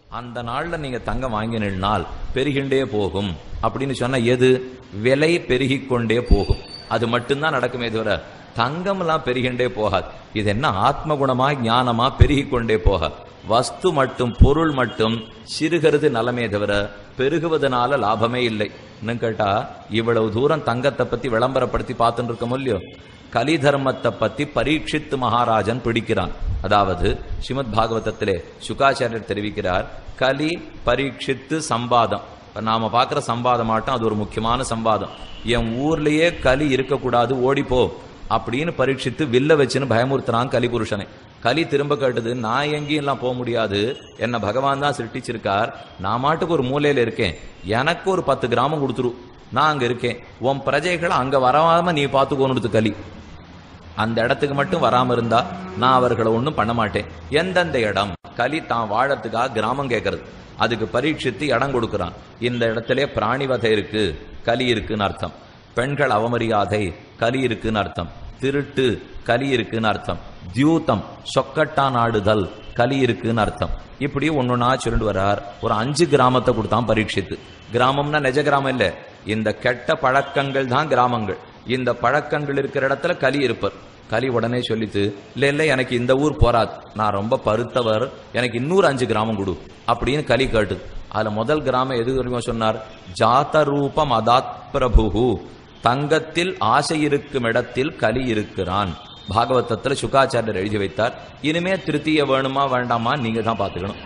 அந்த நாள்ல நீங்க தங்கம் வாங்கினால் பெருகின்றே போகும் அப்படின்னு சொன்னா எது விலை பெருகிக் கொண்டே போகும் அது மட்டும்தான் நடக்குமே தவிர தங்கம்லாம் பெருகின்றே போகாது இது என்ன ஆத்ம குணமா ஞானமா பெருகிக் கொண்டே போக வஸ்து மட்டும் பொருள் மட்டும் சிறுகிறது நலமே தவிர பெருகுவதனால லாபமே இல்லை இன்னும் கேட்டா இவ்வளவு தூரம் தங்கத்தை பத்தி விளம்பரப்படுத்தி பார்த்துட்டு இருக்கோம் இல்லையோ கலி தர்மத்தை பத்தி பரீட்சித்து மகாராஜன் பிடிக்கிறான் அதாவது ஸ்ரீமத் பாகவதத்திலே சுகாச்சாரியர் தெரிவிக்கிறார் கலி பரீட்சித்து சம்பாதம் இப்ப நாம பார்க்கிற சம்பாதம் மாட்டோம் அது ஒரு முக்கியமான சம்பாதம் என் ஊர்லயே கலி இருக்கக்கூடாது ஓடிப்போ அப்படின்னு பரீட்சித்து வில்ல வச்சுன்னு பயமுறுத்துறான் கலிபுருஷனை கலி திரும்ப கேட்டது நான் எங்கேயும் எல்லாம் போக முடியாது என்ன பகவான் தான் சிருஷ்டிச்சிருக்கார் நான் மாட்டுக்கு ஒரு மூலையில இருக்கேன் எனக்கு ஒரு பத்து கிராமம் கொடுத்துரு நான் அங்க இருக்கேன் உன் பிரஜைகளை அங்க வராம நீ பார்த்துக்கோன்னு கலி அந்த இடத்துக்கு மட்டும் வராம இருந்தா நான் அவர்களை ஒண்ணும் பண்ண மாட்டேன் எந்தெந்த இடம் கலி தான் வாழறதுக்காக கிராமம் கேட்கறது அதுக்கு பரீட்சித்து இடம் கொடுக்கறான் இந்த இடத்திலே பிராணிவதை இருக்கு கலி இருக்குன்னு அர்த்தம் பெண்கள் அவமரியாதை கலி இருக்குன்னு அர்த்தம் திருட்டு கலி இருக்குன்னு அர்த்தம் தியூதம் சொக்கட்டான் ஆடுதல் கலி இருக்குன்னு அர்த்தம் இப்படி ஒன்னொன்னா சுருண்டு வர்றார் ஒரு அஞ்சு கிராமத்தை கொடுத்தான் பரீட்சித்து கிராமம்னா நிஜ கிராமம் இல்ல இந்த கெட்ட பழக்கங்கள் தான் கிராமங்கள் இந்த பழக்கங்கள் இருக்கிற இடத்துல கலி இருப்பர் கலி உடனே சொல்லித்து இல்ல இல்ல எனக்கு இந்த ஊர் போராது நான் ரொம்ப பருத்தவர் எனக்கு இன்னொரு அஞ்சு கிராமம் கொடு அப்படின்னு கலி கேட்டுது அதுல முதல் கிராமம் எது தெரியுமா சொன்னார் ஜாத ரூபம் அதாத் பிரபு தங்கத்தில் ஆசை இருக்கும் இடத்தில் கலி இருக்கிறான் பாகவதத்துல சுகாச்சாரியர் எழுதி வைத்தார் இனிமே திருத்திய வேணுமா வேண்டாமா நீங்க தான் பாத்துக்கணும்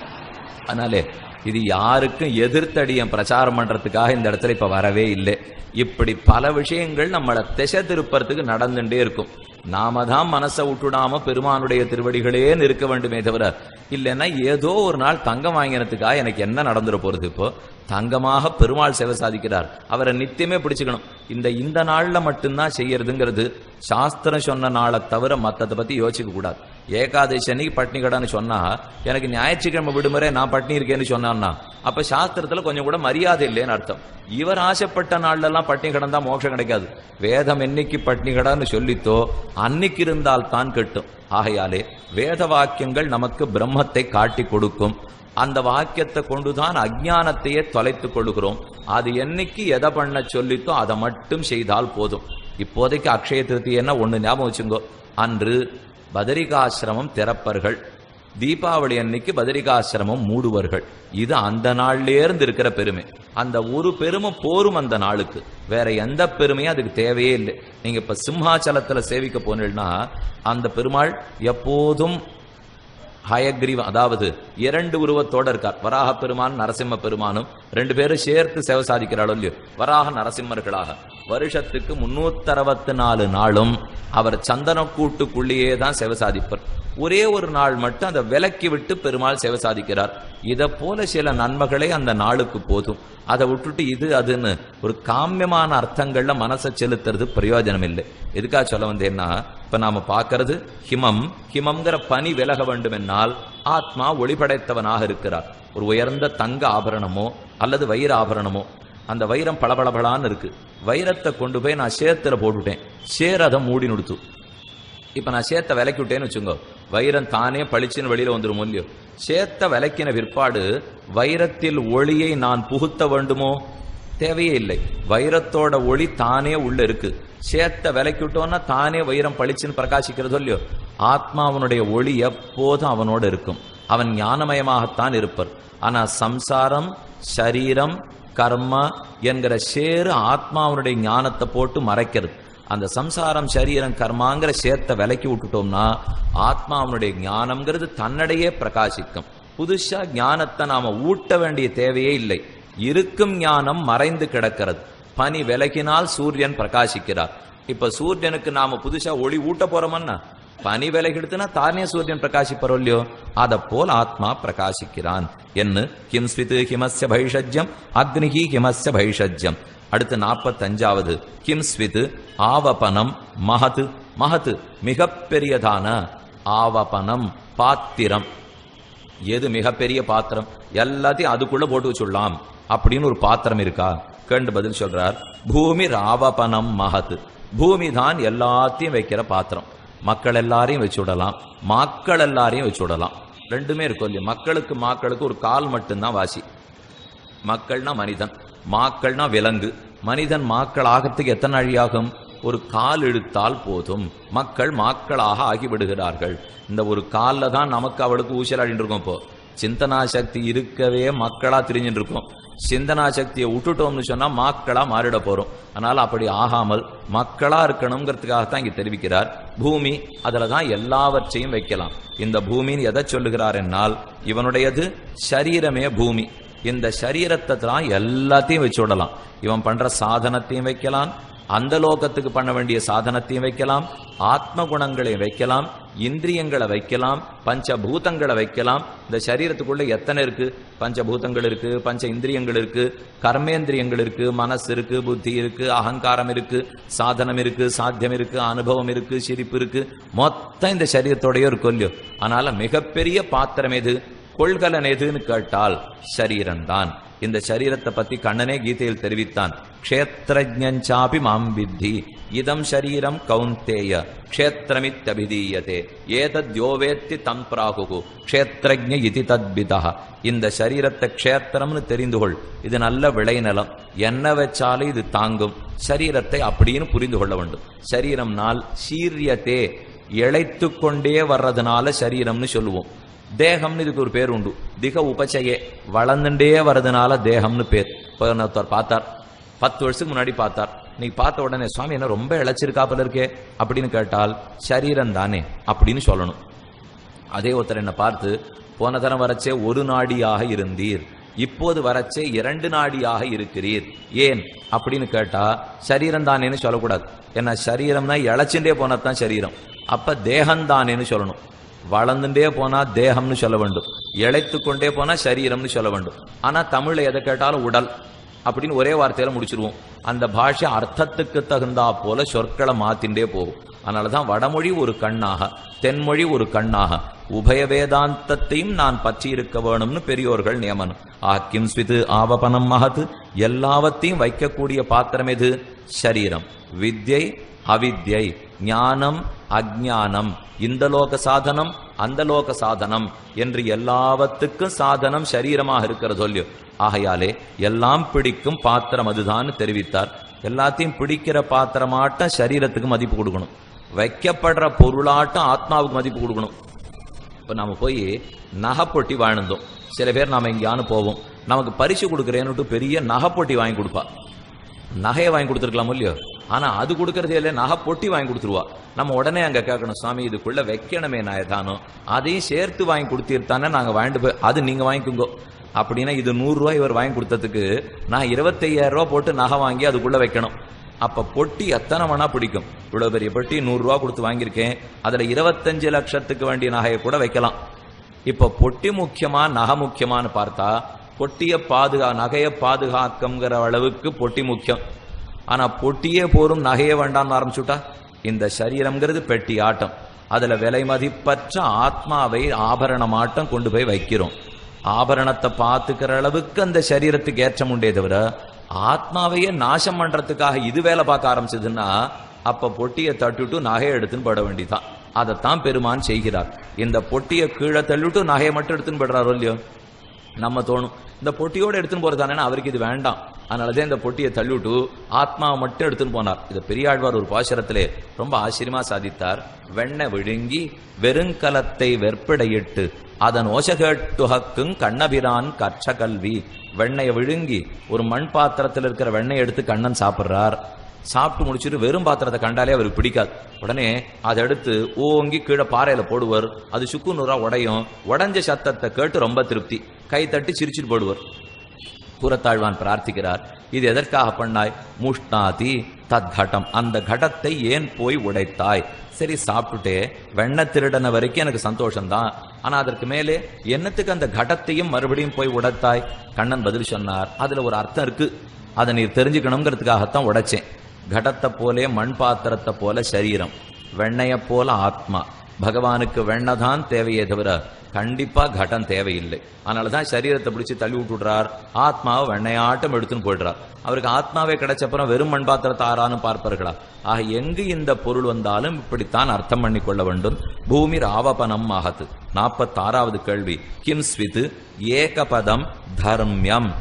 அதனாலே இது யாருக்கும் எதிர்த்தடியம் பிரச்சாரம் பண்றதுக்காக இந்த இடத்துல இப்ப வரவே இல்லை இப்படி பல விஷயங்கள் நம்மளை திசை திருப்பறதுக்கு நடந்துட்டே இருக்கும் நாம தான் மனசை விட்டுடாம பெருமானுடைய திருவடிகளே நிற்க வேண்டுமே தவிர இல்லைன்னா ஏதோ ஒரு நாள் தங்கம் வாங்கினதுக்காக எனக்கு என்ன நடந்துட போறது இப்போ தங்கமாக பெருமாள் சேவை சாதிக்கிறார் அவரை நித்தியமே பிடிச்சுக்கணும் இந்த இந்த நாள்ல மட்டும்தான் செய்யறதுங்கிறது சாஸ்திரம் சொன்ன நாளை தவிர மத்ததை பத்தி யோசிக்க கூடாது ஏகாதசி அன்னைக்கு பட்னி கடான்னு சொன்னா எனக்கு ஞாயிற்றுக்கிழமை விடுமுறை நான் பட்னி இருக்கேன்னு சொன்னான்னா அப்ப சாஸ்திரத்துல கொஞ்சம் கூட மரியாதை இல்லைன்னு அர்த்தம் இவர் ஆசைப்பட்ட நாள்ல எல்லாம் பட்னி கடந்தா மோட்சம் கிடைக்காது வேதம் என்னைக்கு பட்னி கடான்னு சொல்லித்தோ அன்னைக்கு இருந்தால் தான் கெட்டும் ஆகையாலே வேத வாக்கியங்கள் நமக்கு பிரம்மத்தை காட்டி கொடுக்கும் அந்த வாக்கியத்தை கொண்டுதான் அஜ்ஞானத்தையே தொலைத்துக் கொள்கிறோம் அது என்னைக்கு எதை பண்ண சொல்லித்தோ அதை மட்டும் செய்தால் போதும் இப்போதைக்கு அக்ஷய திருத்தியன்னா ஒண்ணு ஞாபகம் வச்சுங்கோ அன்று பதரிகாசிரமம் திறப்பர்கள் தீபாவளி அன்னைக்கு பதரிகாசிரமம் மூடுவர்கள் இது அந்த நாள்லேருந்து இருக்கிற பெருமை அந்த ஒரு பெருமை போரும் அந்த நாளுக்கு வேற எந்த பெருமையும் அதுக்கு தேவையே இல்லை நீங்க இப்ப சிம்ஹாச்சலத்துல சேவிக்க போனீங்கன்னா அந்த பெருமாள் எப்போதும் ஹயக்ரீவம் அதாவது இரண்டு உருவத்தோட இருக்கார் வராக பெருமான் நரசிம்ம பெருமானும் ரெண்டு பேரும் சேர்த்து சேவை சாதிக்கிறாளோ இல்லையோ வராக நரசிம்மர்களாக வருஷத்துக்கு முன்னூத்தி அறுபத்தி நாலு நாளும் அவர் சந்தனக்கூட்டுக்குள்ளேயே தான் சேவை சாதிப்பர் ஒரே ஒரு நாள் மட்டும் அதை விலக்கி விட்டு பெருமாள் சேவை சாதிக்கிறார் இதை போல சில நன்மைகளே அந்த நாளுக்கு போதும் அதை விட்டுட்டு இது அதுன்னு ஒரு காமியமான அர்த்தங்கள்ல மனசை செலுத்துறது பிரயோஜனம் இல்லை எதுக்காக சொல்ல வந்தேன்னா இப்ப நாம பார்க்கிறது ஹிமம் ஹிமம்ங்கிற பனி விலக வேண்டும் என்னால் ஆத்மா ஒளிபடைத்தவனாக இருக்கிறார் ஒரு உயர்ந்த தங்க ஆபரணமோ அல்லது வைர ஆபரணமோ அந்த வைரம் பளபளபளான்னு இருக்கு வைரத்தை கொண்டு போய் நான் சேத்துல போட்டுட்டேன் சேர் அதை மூடி நுடுத்து இப்ப நான் சேத்த விலக்கி விட்டேன்னு வச்சுங்கோ வைரம் தானே பளிச்சுன்னு வெளியில வந்துரும் இல்லையோ சேத்த விலக்கின பிற்பாடு வைரத்தில் ஒளியை நான் புகுத்த வேண்டுமோ தேவையே இல்லை வைரத்தோட ஒளி தானே உள்ள இருக்கு சேத்த விலக்கி விட்டோம்னா தானே வைரம் பளிச்சுன்னு பிரகாசிக்கிறதோ இல்லையோ ஆத்மாவனுடைய ஒளி எப்போதும் அவனோட இருக்கும் அவன் ஞானமயமாகத்தான் இருப்பர் ஆனா சம்சாரம் சரீரம் கர்மா என்கிற சேரு ஆத்மாவனுடைய ஞானத்தை போட்டு மறைக்கிறது அந்த சம்சாரம் சரீரம் கர்மாங்கிற சேத்த விலக்கி விட்டுட்டோம்னா ஆத்மாவனுடைய ஞானம்ங்கிறது தன்னடையே பிரகாசிக்கும் புதுசா ஞானத்தை நாம ஊட்ட வேண்டிய தேவையே இல்லை இருக்கும் ஞானம் மறைந்து கிடக்கிறது பனி விலகினால் சூரியன் பிரகாசிக்கிறார் இப்ப சூரியனுக்கு நாம புதுசா ஒளி ஊட்ட போறோமன்னா பனி விலகிடுத்துனா தானே சூரியன் பிரகாசிப்பரோ இல்லையோ அத போல் ஆத்மா பிரகாசிக்கிறான் என்ன கிம் ஸ்வித்து ஹிமஸ்ய பைஷஜ்யம் அக்னிகி ஹிமஸ்ய பைஷஜ்யம் அடுத்து நாற்பத்தஞ்சாவது கிம் ஸ்வித் ஆவபனம் மகத் மகத் மிகப்பெரியதான ஆவபனம் பாத்திரம் எது மிகப்பெரிய பாத்திரம் எல்லாத்தையும் அதுக்குள்ள போட்டு வச்சுடலாம் அப்படின்னு ஒரு பாத்திரம் இருக்கா கேண்டு பதில் சொல்றார் பூமி ராவபனம் மகத் பூமி தான் எல்லாத்தையும் வைக்கிற பாத்திரம் மக்கள் எல்லாரையும் வச்சு விடலாம் மக்கள் எல்லாரையும் வச்சு விடலாம் ரெண்டுமே இருக்கும் இல்லையா மக்களுக்கு மாக்களுக்கு ஒரு கால் மட்டும்தான் வாசி மக்கள்னா மனிதன் மாக்கள்னா விலங்கு மனிதன் மாக்கள் ஆகத்துக்கு எத்தனை நாழி ஆகும் ஒரு கால் இழுத்தால் போதும் மக்கள் மாக்களாக ஆகிவிடுகிறார்கள் இந்த ஒரு காலில் தான் நமக்கு அவளுக்கு ஊசலாடிட்டு இருக்கோம் இப்போ சிந்தனா சக்தி இருக்கவே மக்களா திரிஞ்சுட்டு இருக்கோம் சிந்தனா சக்தியை விட்டுட்டோம்னு சொன்னா மாக்களா மாறிட போறோம் அதனால அப்படி ஆகாமல் மக்களா இருக்கணுங்கிறதுக்காகத்தான் இங்க தெரிவிக்கிறார் பூமி அதுல தான் எல்லாவற்றையும் வைக்கலாம் இந்த பூமின்னு எதை சொல்லுகிறார் என்னால் இவனுடையது சரீரமே பூமி இந்த சரீரத்தை தான் எல்லாத்தையும் வச்சு விடலாம் இவன் பண்ற சாதனத்தையும் வைக்கலாம் அந்த லோகத்துக்கு பண்ண வேண்டிய சாதனத்தையும் வைக்கலாம் ஆத்ம குணங்களை வைக்கலாம் இந்திரியங்களை வைக்கலாம் பஞ்சபூதங்களை வைக்கலாம் இந்த சரீரத்துக்குள்ள எத்தனை இருக்கு பஞ்சபூதங்கள் இருக்கு பஞ்ச இந்திரியங்கள் இருக்கு கர்மேந்திரியங்கள் இருக்கு மனசு இருக்கு புத்தி இருக்கு அகங்காரம் இருக்கு சாதனம் இருக்கு சாத்தியம் இருக்கு அனுபவம் இருக்கு சிரிப்பு இருக்கு மொத்தம் இந்த சரீரத்தோடய இருக்கும் இல்லையோ அதனால மிகப்பெரிய பாத்திரம் எது கொள்கலன் எதுன்னு கேட்டால் சரீரம்தான் இந்த சரீரத்தை பத்தி கண்ணனே கீதையில் தெரிவித்தான் க்ஷேத்திரஜாபி மாம் வித்தி இதம் சரீரம் கௌந்தேய க்ஷேத்திரமித்தபிதீயதே ஏதத் யோவேத்தி தம் பிராகு க்ஷேத்திரஜ இதி தத்பிதா இந்த சரீரத்தை க்ஷேத்திரம்னு தெரிந்து கொள் இது நல்ல விளைநிலம் என்ன வச்சாலும் இது தாங்கும் சரீரத்தை அப்படின்னு புரிந்து கொள்ள வேண்டும் சரீரம்னால் சீரியத்தே இழைத்து கொண்டே வர்றதுனால சரீரம்னு சொல்லுவோம் தேகம்னு இதுக்கு ஒரு பேர் உண்டு திக உபச்சயே வளர்ந்துட்டே வர்றதுனால தேகம்னு பேர் இப்போ ஒருத்தர் பார்த்தார் பத்து வருஷத்துக்கு முன்னாடி பார்த்தார் நீ பார்த்த உடனே சுவாமி என்ன ரொம்ப இழைச்சிருக்காப்புல இருக்கே அப்படின்னு கேட்டால் சரீரம் தானே அப்படின்னு சொல்லணும் அதே ஒருத்தர் என்ன பார்த்து போன தரம் வரச்சே ஒரு நாடியாக இருந்தீர் இப்போது வரச்சே இரண்டு நாடியாக இருக்கிறீர் ஏன் அப்படின்னு கேட்டா சரீரம் தானேன்னு சொல்லக்கூடாது ஏன்னா சரீரம்னா இழைச்சுட்டே போனதான் சரீரம் அப்ப தேகந்தானேன்னு சொல்லணும் வளர்ந்துட்டே போனா தேகம்னு சொல்ல வேண்டும் இழைத்து கொண்டே போனா சரீரம்னு சொல்ல வேண்டும் ஆனா தமிழ்ல எதை கேட்டாலும் உடல் அப்படின்னு ஒரே வார்த்தையில முடிச்சிருவோம் அந்த பாஷை அர்த்தத்துக்கு தகுந்தா போல சொற்களை மாத்திண்டே போகும் அதனாலதான் வடமொழி ஒரு கண்ணாக தென்மொழி ஒரு கண்ணாக உபய வேதாந்தத்தையும் நான் பற்றி இருக்க வேணும்னு பெரியோர்கள் நியமனம் ஆக்கிம் ஸ்விது ஆவபனம் மகத் எல்லாவற்றையும் வைக்கக்கூடிய பாத்திரம் எது சரீரம் வித்யை அவித்யை ஞானம் அஜ்ஞானம் இந்த லோக சாதனம் அந்த லோக சாதனம் என்று எல்லாவத்துக்கும் சாதனம் சரீரமாக இருக்கிறது சொல்லியோ ஆகையாலே எல்லாம் பிடிக்கும் பாத்திரம் அதுதான் தெரிவித்தார் எல்லாத்தையும் பிடிக்கிற பாத்திரமாட்டம் சரீரத்துக்கு மதிப்பு கொடுக்கணும் வைக்கப்படுற பொருளாட்டம் ஆத்மாவுக்கு மதிப்பு கொடுக்கணும் இப்போ நாம போய் நகைப்பொட்டி வாழ்ந்தோம் சில பேர் நாம எங்கேயானு போவோம் நமக்கு பரிசு கொடுக்குறேன்னுட்டு பெரிய நகைப்பொட்டி வாங்கி கொடுப்பா நகையை வாங்கி கொடுத்துருக்கலாம் இல்லையோ ஆனா அது கொடுக்கறதே இல்லை நகை பொட்டி வாங்கி கொடுத்துருவா நம்ம உடனே அங்க கேட்கணும் சுவாமி இதுக்குள்ள வைக்கணுமே நான் ஏதானோ அதையும் சேர்த்து வாங்கி கொடுத்திருத்தானே நாங்க வாங்கிட்டு போய் அது நீங்க வாங்கிக்கோங்க அப்படின்னா இது நூறு ரூபாய் இவர் வாங்கி கொடுத்ததுக்கு நான் இருபத்தையாயிரம் ரூபாய் போட்டு நகை வாங்கி அதுக்குள்ள வைக்கணும் அப்ப பொட்டி எத்தனை வேணா பிடிக்கும் இவ்வளவு பெரிய பொட்டி நூறு ரூபா கொடுத்து வாங்கியிருக்கேன் அதுல இருபத்தஞ்சு லட்சத்துக்கு வேண்டிய நகையை கூட வைக்கலாம் இப்ப பொட்டி முக்கியமா நகை முக்கியமான்னு பார்த்தா பொட்டிய பாதுகா நகையை பாதுகாக்குங்கிற அளவுக்கு பொட்டி முக்கியம் ஆனா பொட்டியே போரும் நகையே வேண்டாம்னு ஆரம்பிச்சுட்டா இந்த சரீரம்ங்கிறது பெட்டி ஆட்டம் அதுல விலை மதிப்பற்ற ஆத்மாவை ஆபரணமாட்டம் கொண்டு போய் வைக்கிறோம் ஆபரணத்தை பார்த்துக்கிற அளவுக்கு அந்த சரீரத்துக்கு ஏற்றம் உண்டே தவிர ஆத்மாவையே நாசம் பண்றதுக்காக இது வேலை பார்க்க ஆரம்பிச்சதுன்னா அப்ப பொட்டியை தட்டுட்டு நகையை எடுத்துன்னு பட வேண்டியதான் அதைத்தான் பெருமான் செய்கிறார் இந்த பொட்டியை கீழே தள்ளிட்டு நகையை மட்டும் எடுத்துன்னு படுறாரோ இல்லையோ நம்ம தோணும் இந்த பொட்டியோட எடுத்துன்னு போறதானே அவருக்கு இது வேண்டாம் அதனாலதான் இந்த பொட்டியை தள்ளிவிட்டு ஆத்மாவை மட்டும் எடுத்துன்னு போனார் இது பெரியாழ்வார் ஒரு பாசுரத்திலே ரொம்ப ஆச்சரியமா சாதித்தார் வெண்ண விழுங்கி வெறுங்கலத்தை வெற்படையிட்டு அதன் ஓசகேட்டுஹக்குங் கண்ணபிரான் கற்ற கல்வி வெண்ணையை விழுங்கி ஒரு மண் பாத்திரத்தில் இருக்கிற வெண்ணெய் எடுத்து கண்ணன் சாப்பிடுறார் சாப்பிட்டு முடிச்சுட்டு வெறும் பாத்திரத்தை கண்டாலே அவருக்கு பிடிக்காது உடனே அதை எடுத்து ஓங்கி கீழே பாறையில போடுவார் அது சுக்கு நூறா உடையும் உடஞ்ச சத்தத்தை கேட்டு ரொம்ப திருப்தி கை தட்டி சிரிச்சுட்டு போடுவார் கூறத்தாழ்வான் பிரார்த்திக்கிறார் இது எதற்காக பண்ணாய் முஷ்டாதி தத் கடம் அந்த கடத்தை ஏன் போய் உடைத்தாய் சரி சாப்பிட்டுட்டே வெண்ண திருடன வரைக்கும் எனக்கு சந்தோஷம்தான் ஆனா அதற்கு மேலே என்னத்துக்கு அந்த கடத்தையும் மறுபடியும் போய் உடைத்தாய் கண்ணன் பதில் சொன்னார் அதுல ஒரு அர்த்தம் இருக்கு அதை நீ தெரிஞ்சுக்கணுங்கிறதுக்காகத்தான் உடைச்சேன் கடத்தை போலே மண் பாத்திரத்தை போல சரீரம் வெண்ணைய போல ஆத்மா பகவானுக்கு வெண்ணெய் தான் தேவையே தவிர கண்டிப்பா கடம் தேவையில்லை அதனாலதான் சரீரத்தை பிடிச்சு தள்ளி விட்டுடுறார் ஆத்மாவை வெண்ணையாட்டம் எடுத்துன்னு போயிடுறார் அவருக்கு ஆத்மாவே கிடைச்சப்புறம் வெறும் மண் பாத்திரத்தை ஆறான்னு பார்ப்பார்களா ஆக எங்கு இந்த பொருள் வந்தாலும் இப்படித்தான் அர்த்தம் பண்ணி கொள்ள வேண்டும் பூமி ராவபனம் ஆகத்து நாற்பத்தாறாவது கேள்வி கிம் ஸ்வித் ஏகபதம் தர்மியம்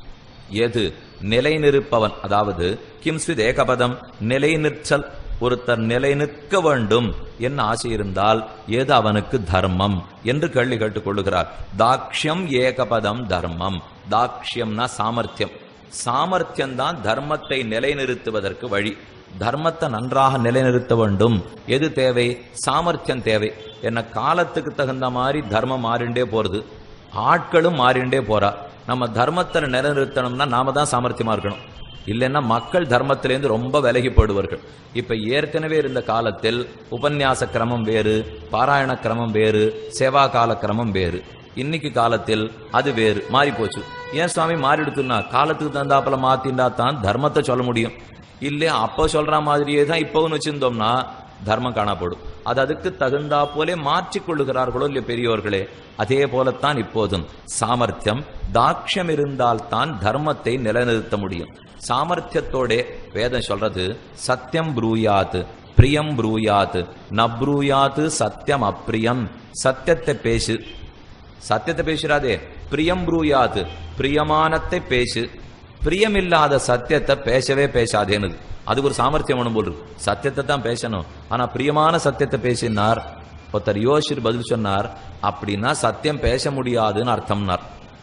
எது நிலைநிற்பவன் அதாவது கிம்ஸ்வித் ஏகபதம் நிலைநிற்றல் ஒருத்தர் நிலை நிற்க வேண்டும் என்ன ஆசை இருந்தால் எது அவனுக்கு தர்மம் என்று கேள்வி கேட்டுக் கொள்ளுகிறார் தாக்ஷ்யம் ஏகபதம் தர்மம் தாக்ஷ்யம்னா சாமர்த்தியம் சாமர்த்தியம் தான் தர்மத்தை நிலைநிறுத்துவதற்கு வழி தர்மத்தை நன்றாக நிலைநிறுத்த வேண்டும் எது தேவை சாமர்த்தியம் தேவை என்ன காலத்துக்கு தகுந்த மாதிரி தர்மம் மாறிண்டே போறது ஆட்களும் மாறிண்டே போறா நம்ம தர்மத்தை நிலைநிறுத்தணும்னா நாம தான் சாமர்த்தியமா இருக்கணும் இல்லைன்னா மக்கள் தர்மத்திலேருந்து ரொம்ப விலகி போயிடுவார்கள் இப்ப ஏற்கனவே இருந்த காலத்தில் உபன்யாச கிரமம் வேறு பாராயண கிரமம் வேறு சேவா கால கிரமம் வேறு இன்னைக்கு காலத்தில் அது வேறு மாறி போச்சு ஏன் சுவாமி மாறிடுத்துன்னா காலத்துக்கு தகுந்தாப்புல மாத்திண்டா தான் தர்மத்தை சொல்ல முடியும் இல்லையா அப்போ சொல்ற மாதிரியே தான் இப்பவும் வச்சிருந்தோம்னா தர்மம் காணப்படும் அது அதுக்கு தகுந்தா போலே மாற்றிக் கொள்ளுகிறார்களோ இல்லையா பெரியோர்களே அதே போலத்தான் இப்போதும் சாமர்த்தியம் தாக்ஷ்யம் இருந்தால் தான் தர்மத்தை நிலைநிறுத்த முடியும் சாமர்த்தியத்தோட வேதம் சொல்றது சத்தியம் ப்ரூயாத் பிரியம் ப்ரூயாத் நப்ரூயாத் சத்தியம் அப்பிரியம் சத்தியத்தை பேசு சத்தியத்தை பேசுறாதே பிரியம் ப்ரூயாது பிரியமானத்தை பேசு பிரியமில்லாத சத்தியத்தை பேசவே பேசாதேன்னு அதுக்கு ஒரு சாமர்த்தியம் வேணும் போல் இருக்கு. சத்தியத்தை தான் பேசணும் ஆனா பிரியமான சத்தியத்தை பேசினார் ஒருத்தர் யோசிச்சு பதில் சொன்னார் அப்படின்னா சத்தியம் பேச முடியாதுன்னு அர்த்தம்னார்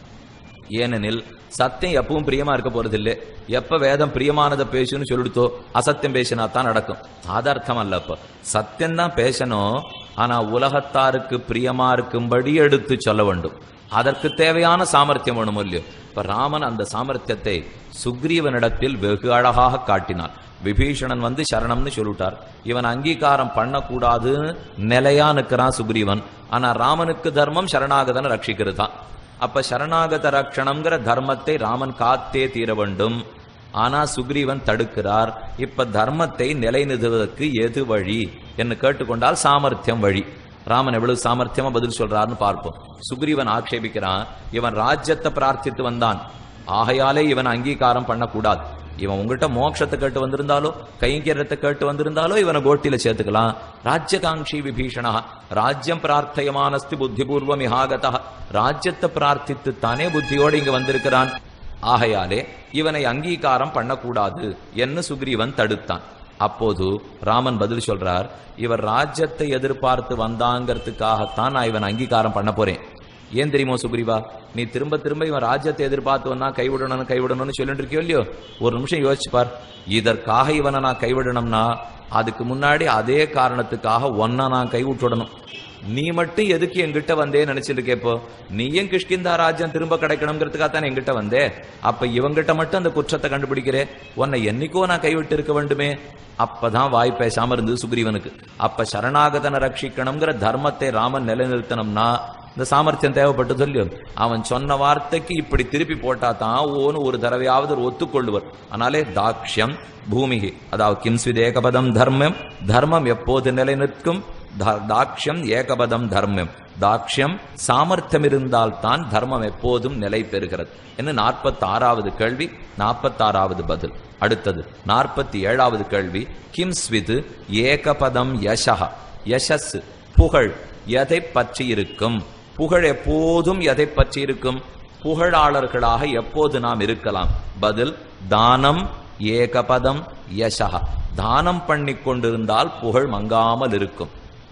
ஏனெனில் சத்தியம் எப்பவும் பிரியமா இருக்க போறது இல்லை எப்ப வேதம் பிரியமானதை பேசுன்னு சொல்லிடுத்தோ அசத்தியம் பேசினா தான் நடக்கும் அது அர்த்தம் அல்ல அப்ப சத்தியம் தான் பேசணும் ஆனா உலகத்தாருக்கு பிரியமா இருக்கும்படி எடுத்து சொல்ல வேண்டும் அதற்கு தேவையான சாமர்த்தியம் வேணும் இல்லையோ இப்ப ராமன் அந்த சாமர்த்தியத்தை சுக்ரீவனிடத்தில் வெகு அழகாக காட்டினார் விபீஷணன் வந்து சரணம்னு சொல்லிட்டார் இவன் அங்கீகாரம் பண்ணக்கூடாதுன்னு நிலையா நிற்கிறான் சுக்ரீவன் ஆனா ராமனுக்கு தர்மம் சரணாகதனை ரட்சிக்கிறது தான் அப்ப சரணாகத ரக்ஷணம்ங்கிற தர்மத்தை ராமன் காத்தே தீர வேண்டும் ஆனா சுக்ரீவன் தடுக்கிறார் இப்ப தர்மத்தை நிலைநிறுத்துவதற்கு எது வழி என்று கேட்டுக்கொண்டால் சாமர்த்தியம் வழி ராமன் எவ்வளவு சாமர்த்தியமா பதில் சொல்றாருன்னு பார்ப்போம் சுக்ரீவன் ஆக்ஷேபிக்கிறான் இவன் ராஜ்யத்தை பிரார்த்தித்து வந்தான் ஆகையாலே இவன் அங்கீகாரம் பண்ணக்கூடாது இவன் உங்ககிட்ட மோட்சத்தை கேட்டு வந்திருந்தாலோ கைங்கரியத்தை கேட்டு வந்திருந்தாலோ இவனை கோட்டில சேர்த்துக்கலாம் ராஜ்யகாங்ஷி விபீஷணா ராஜ்யம் பிரார்த்தயமானஸ்தி புத்திபூர்வம் இஹாகதா ராஜ்யத்தை பிரார்த்தித்து தானே புத்தியோடு இங்க வந்திருக்கிறான் ஆகையாலே இவனை அங்கீகாரம் பண்ணக்கூடாது என்று சுக்ரீவன் தடுத்தான் அப்போது ராமன் பதில் சொல்றார் இவர் ராஜ்யத்தை எதிர்பார்த்து வந்தாங்கிறதுக்காகத்தான் நான் இவன் அங்கீகாரம் பண்ண போறேன் ஏன் தெரியுமோ சுக்ரீவா நீ திரும்ப திரும்ப இவன் ராஜ்யத்தை எதிர்பார்த்து வந்தா கைவிடணும் கைவிடணும்னு சொல்லிட்டு இருக்கியோ இல்லையோ ஒரு நிமிஷம் யோசிச்சு பார் இதற்காக இவனை நான் கைவிடணும்னா அதுக்கு முன்னாடி அதே காரணத்துக்காக ஒன்ன நான் கைவிட்டுடணும் நீ மட்டும் எதுக்கு என்கிட்ட வந்தே நினைச்சிட்டு இருக்கேப்போ நீயும் கிஷ்கிந்தா ராஜ்யம் திரும்ப கிடைக்கணுங்கிறதுக்காக தான் என்கிட்ட வந்தே அப்ப இவங்கிட்ட மட்டும் அந்த குற்றத்தை கண்டுபிடிக்கிறே உன்னை என்னைக்கோ நான் கைவிட்டு இருக்க வேண்டுமே அப்பதான் வாய் பேசாம இருந்தது சுக்ரீவனுக்கு அப்ப சரணாகதனை ரட்சிக்கணுங்கிற தர்மத்தை ராமன் நிலைநிறுத்தணும்னா இந்த சாமர்த்தியம் தேவைப்பட்டு சொல்லியும் அவன் சொன்ன வார்த்தைக்கு இப்படி திருப்பி போட்டா தான் ஓன்னு ஒரு தடவையாவது ஒரு ஒத்துக்கொள்ளுவர் அதனாலே தாக்ஷ்யம் பூமிகி அதாவது கிம்ஸ்வித் ஏகபதம் தர்மம் தர்மம் எப்போது நிலை நிற்கும் தா- தாக்ஷ்யம் ஏகபதம் தர்மம் தாக்ஷ்யம் சாமர்த்தியம் இருந்தால் தான் தர்மம் எப்போதும் நிலை பெறுகிறது என்று நாற்பத்தி ஆறாவது கேள்வி நாற்பத்தாறாவது பதில் அடுத்தது நாற்பத்தி ஏழாவது கேள்வி கிம் ஸ்வித் ஏகபதம் யசஹ யசஸ் புகழ் எதை பற்றி இருக்கும் புகழ் எப்போதும் எதை பற்றி இருக்கும் புகழாளர்களாக எப்போது நாம் இருக்கலாம் பதில் தானம் ஏகபதம் யசஹ தானம் பண்ணி கொண்டிருந்தால் புகழ் மங்காமல் இருக்கும்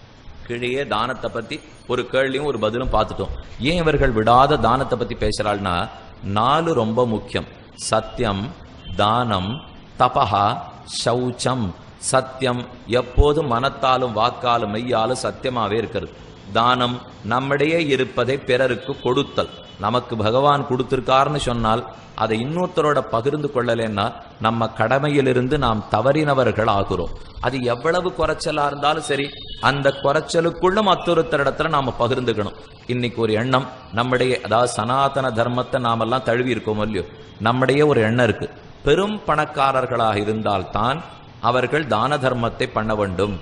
கீழே தானத்தை பத்தி ஒரு கேள்வியும் ஒரு பதிலும் பார்த்துட்டோம் ஏன் இவர்கள் விடாத தானத்தை பத்தி பேசுறாள்னா நாலு ரொம்ப முக்கியம் சத்தியம் தானம் தபஹா சௌச்சம் சத்தியம் எப்போதும் மனத்தாலும் வாக்காலும் மெய்யாலும் சத்தியமாவே இருக்கிறது தானம் நம்மிடையே இருப்பதை பிறருக்கு கொடுத்தல் நமக்கு பகவான் கொடுத்திருக்காருன்னு சொன்னால் அதை இன்னொருத்தரோட பகிர்ந்து கொள்ளலைன்னா நம்ம கடமையிலிருந்து நாம் தவறினவர்கள் ஆகிறோம் அது எவ்வளவு குறைச்சலா இருந்தாலும் சரி அந்த குறைச்சலுக்குள்ள மற்றொருத்தரிடத்துல நாம பகிர்ந்துக்கணும் இன்னைக்கு ஒரு எண்ணம் நம்முடைய அதாவது சனாதன தர்மத்தை நாமெல்லாம் தழுவி இருக்கோம் இல்லையோ நம்முடைய ஒரு எண்ணம் இருக்கு பெரும் பணக்காரர்களாக இருந்தால்தான் அவர்கள் தான தர்மத்தை பண்ண வேண்டும்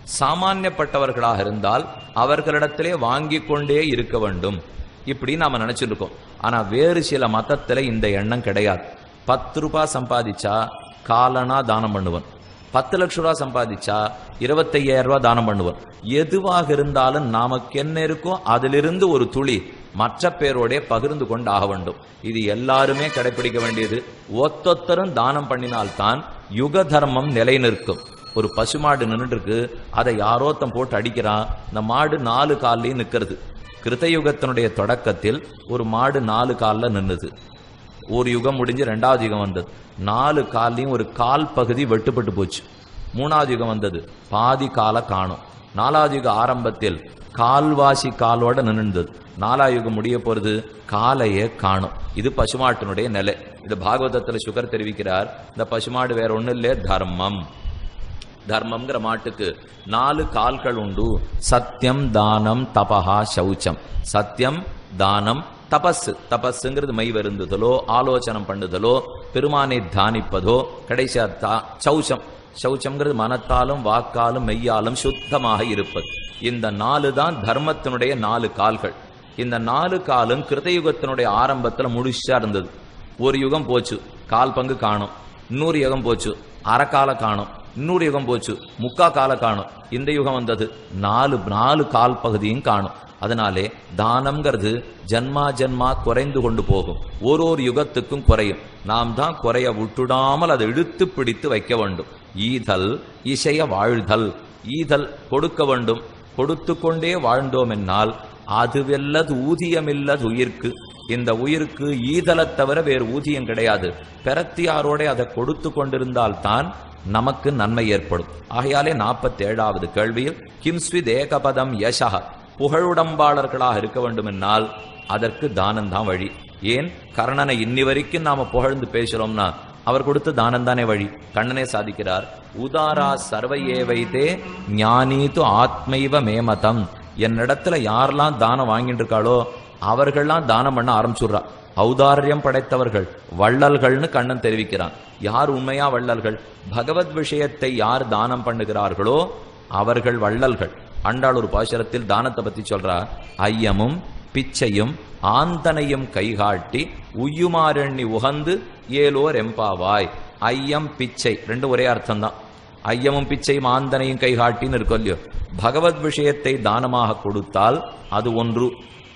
சாமானியப்பட்டவர்களாக இருந்தால் அவர்களிடத்திலே வாங்கி கொண்டே இருக்க வேண்டும் இப்படி நாம நினைச்சிட்டு இருக்கோம் ஆனா வேறு சில மதத்துல இந்த எண்ணம் கிடையாது பத்து ரூபாய் சம்பாதிச்சா காலனா தானம் பண்ணுவன் பத்து லட்ச ரூபா சம்பாதிச்சா இருபத்தையாயிரம் ரூபாய் தானம் பண்ணுவன் எதுவாக இருந்தாலும் நமக்கு என்ன இருக்கோ அதிலிருந்து ஒரு துளி மற்ற பேரோட பகிர்ந்து கொண்டு ஆக வேண்டும் இது எல்லாருமே கடைபிடிக்க வேண்டியது ஒத்தொத்தரும் தானம் பண்ணினால்தான் யுக தர்மம் நிலை நிற்கும் ஒரு பசுமாடு நின்றுட்டு இருக்கு அதை யாரோத்தம் போட்டு அடிக்கிறான் இந்த மாடு நாலு கால்லையும் நிக்கிறது கிருத்தயுகத்தினுடைய தொடக்கத்தில் ஒரு மாடு நாலு கால்ல நின்னுது ஒரு யுகம் முடிஞ்சு ரெண்டாவது யுகம் வந்தது நாலு கால்லையும் ஒரு கால் பகுதி வெட்டுப்பட்டு போச்சு மூணாவது யுகம் வந்தது பாதி காலை காணும் நாலாவது யுக ஆரம்பத்தில் கால்வாசி காலோட நின்றுந்தது நாலாவது யுகம் முடிய போறது காலையே காணும் இது பசுமாட்டினுடைய நிலை இது பாகவதத்துல சுகர் தெரிவிக்கிறார் இந்த பசுமாடு வேற ஒண்ணும் இல்லை தர்மம் தர்மம்ங்கிற மாட்டுக்கு நாலு கால்கள் உண்டு சத்தியம் தானம் தபஹா சௌச்சம் சத்தியம் தானம் தபஸ் தபஸ்ங்கிறது மை வருந்துதலோ ஆலோசனம் பண்ணுதலோ பெருமானை தியானிப்பதோ கடைசியா தா- சௌச்சம் சௌச்சம்ங்கிறது மனத்தாலும் வாக்காலும் மெய்யாலும் சுத்தமாக இருப்பது இந்த நாலு தான் தர்மத்தினுடைய நாலு கால்கள் இந்த நாலு காலும் கிருதயுகத்தினுடைய ஆரம்பத்துல முழுசா இருந்தது ஒரு யுகம் போச்சு கால் பங்கு காணும் இன்னொரு யுகம் போச்சு அரைக்கால காணும் இன்னொரு யுகம் போச்சு முக்கா கால காணும் இந்த யுகம் வந்தது நாலு நாலு கால் பகுதியும் காணும் அதனாலே தானம்ங்கிறது ஜன்மா ஜன்மா குறைந்து கொண்டு போகும் ஒரு ஒரு யுகத்துக்கும் குறையும் நாம் தான் குறைய விட்டுடாமல் அதை இழுத்து பிடித்து வைக்க வேண்டும் ஈதல் இசைய வாழ்தல் ஈதல் கொடுக்க வேண்டும் கொடுத்து கொண்டே வாழ்ந்தோம் என்னால் அதுவெல்லது ஊதியமில்லது உயிர்க்கு இந்த உயிருக்கு ஈதலைத் தவிர வேறு ஊதியம் கிடையாது பெறத்தியாரோட அதை கொடுத்து கொண்டிருந்தால் தான் நமக்கு நன்மை ஏற்படும் ஆகையாலே நாற்பத்தி ஏழாவது கேள்வியில் கிம்ஸ்வி தேகபதம் யசா புகழுடம்பாளர்களாக இருக்க வேண்டுமென்னால் அதற்கு தானம் தான் வழி ஏன் கர்ணனை இன்னி வரைக்கும் நாம புகழ்ந்து பேசுறோம்னா அவர் கொடுத்த தானம் தானே வழி கண்ணனே சாதிக்கிறார் உதாரா சர்வையே வைத்தே ஞானீது ஆத்மைவ மேமதம் என்னிடத்துல யாரெல்லாம் தானம் வாங்கிட்டு இருக்காளோ அவர்கள்லாம் தானம் பண்ண ஆரம்பிச்சுடுறா ஔதாரியம் படைத்தவர்கள் வள்ளல்கள்னு கண்ணன் தெரிவிக்கிறான் யார் உண்மையா வள்ளல்கள் பகவத் விஷயத்தை யார் தானம் பண்ணுகிறார்களோ அவர்கள் வள்ளல்கள் ஆண்டாள் ஒரு பாசுரத்தில் தானத்தை பத்தி சொல்றா ஐயமும் பிச்சையும் ஆந்தனையும் கைகாட்டி உய்யுமாறெண்ணி உகந்து ஏலோர் எம்பாவாய் ஐயம் பிச்சை ரெண்டு ஒரே அர்த்தம்தான் ஐயமும் பிச்சையும் ஆந்தனையும் கைகாட்டின்னு இருக்கும் இல்லையோ பகவத் விஷயத்தை தானமாக கொடுத்தால் அது ஒன்று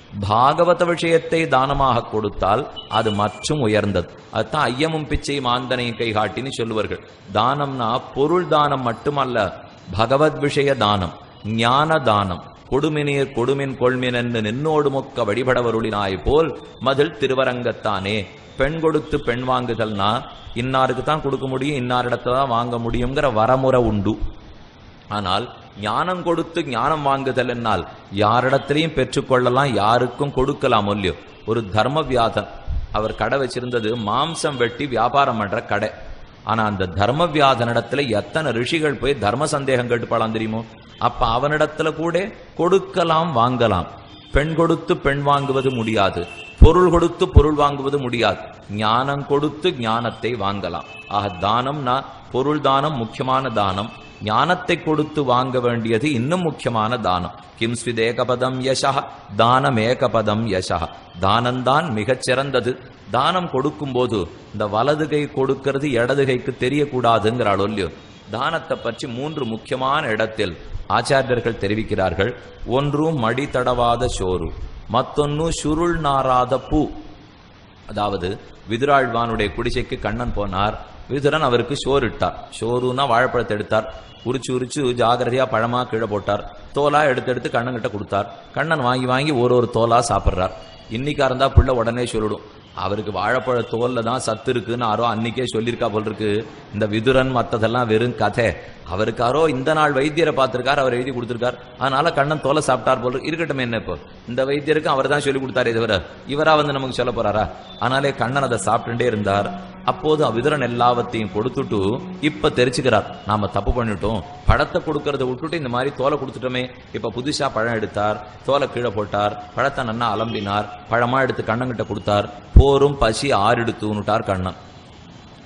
பாகவத விஷயத்தை தானமாக கொடுத்தால் அது மற்றும் உயர்ந்தது அதுதான் ஐயமும் பிச்சையும் ஆந்தனையும் கைகாட்டின்னு சொல்லுவார்கள் தானம்னா பொருள் தானம் மட்டுமல்ல பகவத் விஷய தானம் ஞான தானம் கொடுமினீர் கொடுமின் கொள்மினென்னு நின்னோடு மொக்க வழிபடவருளினாய் போல் மதில் திருவரங்கத்தானே பெண் கொடுத்து பெண் வாங்குதல்னா இன்னாருக்கு தான் கொடுக்க முடியும் இன்னாரிடத்தை தான் வாங்க முடியுங்கிற வரமுறை உண்டு ஆனால் ஞானம் கொடுத்து ஞானம் வாங்குதல் என்னால் யாரிடத்திலையும் பெற்றுக்கொள்ளலாம் யாருக்கும் கொடுக்கலாம் இல்லையோ ஒரு தர்ம வியாதன் அவர் கடை வச்சிருந்தது மாம்சம் வெட்டி வியாபாரம் பண்ற கடை ஆனா அந்த தர்ம வியாதனிடத்துல எத்தனை ரிஷிகள் போய் தர்ம சந்தேகம் கேட்டுப்பாளாம் தெரியுமோ அப்ப அவனிடத்துல கூட கொடுக்கலாம் வாங்கலாம் பெண் கொடுத்து பெண் வாங்குவது முடியாது பொருள் கொடுத்து பொருள் வாங்குவது முடியாது ஞானம் கொடுத்து ஞானத்தை வாங்கலாம் ஆக தானம்னா பொருள் தானம் முக்கியமான தானம் ஞானத்தை கொடுத்து வாங்க வேண்டியது இன்னும் முக்கியமான தானம் கிம் ஸ்விதேகபதம் யசா தானம் ஏகபதம் யசா தானம்தான் மிகச் சிறந்தது தானம் கொடுக்கும்போது இந்த வலது கை கொடுக்கிறது இடது கைக்கு தெரியக்கூடாதுங்கிறாள் இல்லையோ தானத்தை பற்றி மூன்று முக்கியமான இடத்தில் ஆச்சாரியர்கள் தெரிவிக்கிறார்கள் ஒன்று மடி தடவாத சோறு மத்தொன்னு சுருள் நாராத பூ அதாவது விதுராழ்வானுடைய குடிசைக்கு கண்ணன் போனார் விதுரன் அவருக்கு சோறு இட்டார் சோறுனா வாழைப்பழத்தை எடுத்தார் உரிச்சு உரிச்சு ஜாகிரதையா பழமா கீழே போட்டார் தோலா எடுத்து எடுத்து கண்ணன் கிட்ட கொடுத்தார் கண்ணன் வாங்கி வாங்கி ஒரு ஒரு தோலா சாப்பிட்றார் இன்னைக்கா இருந்தா பிள்ளை உடனே சொல்லிடும் அவருக்கு வாழைப்பழ தோல்ல தான் சத்து இருக்குன்னு யாரோ அன்னைக்கே சொல்லியிருக்கா போல் இருக்கு இந்த விதுரன் மத்ததெல்லாம் வெறும் கதை அவருக்கு யாரோ இந்த நாள் வைத்தியரை பார்த்திருக்கார் அவர் எழுதி கொடுத்திருக்கார் அதனால கண்ணன் தோலை சாப்பிட்டார் போல் இருக்கு. இருக்கட்டும் என்ன இப்போ இந்த வைத்தியருக்கு அவர் தான் சொல்லி கொடுத்தாரே தவிர இவரா வந்து நமக்கு சொல்ல போறாரா ஆனாலே கண்ணன் அதை சாப்பிட்டுட்டே இருந்தார் அப்போது விதுரன் எல்லாவற்றையும் கொடுத்துட்டு இப்ப தெரிச்சுக்கிறார் நாம தப்பு பண்ணிட்டோம் பழத்தை கொடுக்கறத விட்டுட்டு இந்த மாதிரி தோலை கொடுத்துட்டோமே இப்ப புதுசா பழம் எடுத்தார் தோலை கீழே போட்டார் பழத்தை நன்னா அலம்பினார் பழமா எடுத்து கண்ணங்கிட்ட கொடுத்தார் போரும் பசி ஆறிடுத்துன்னுட்டார் கண்ணன்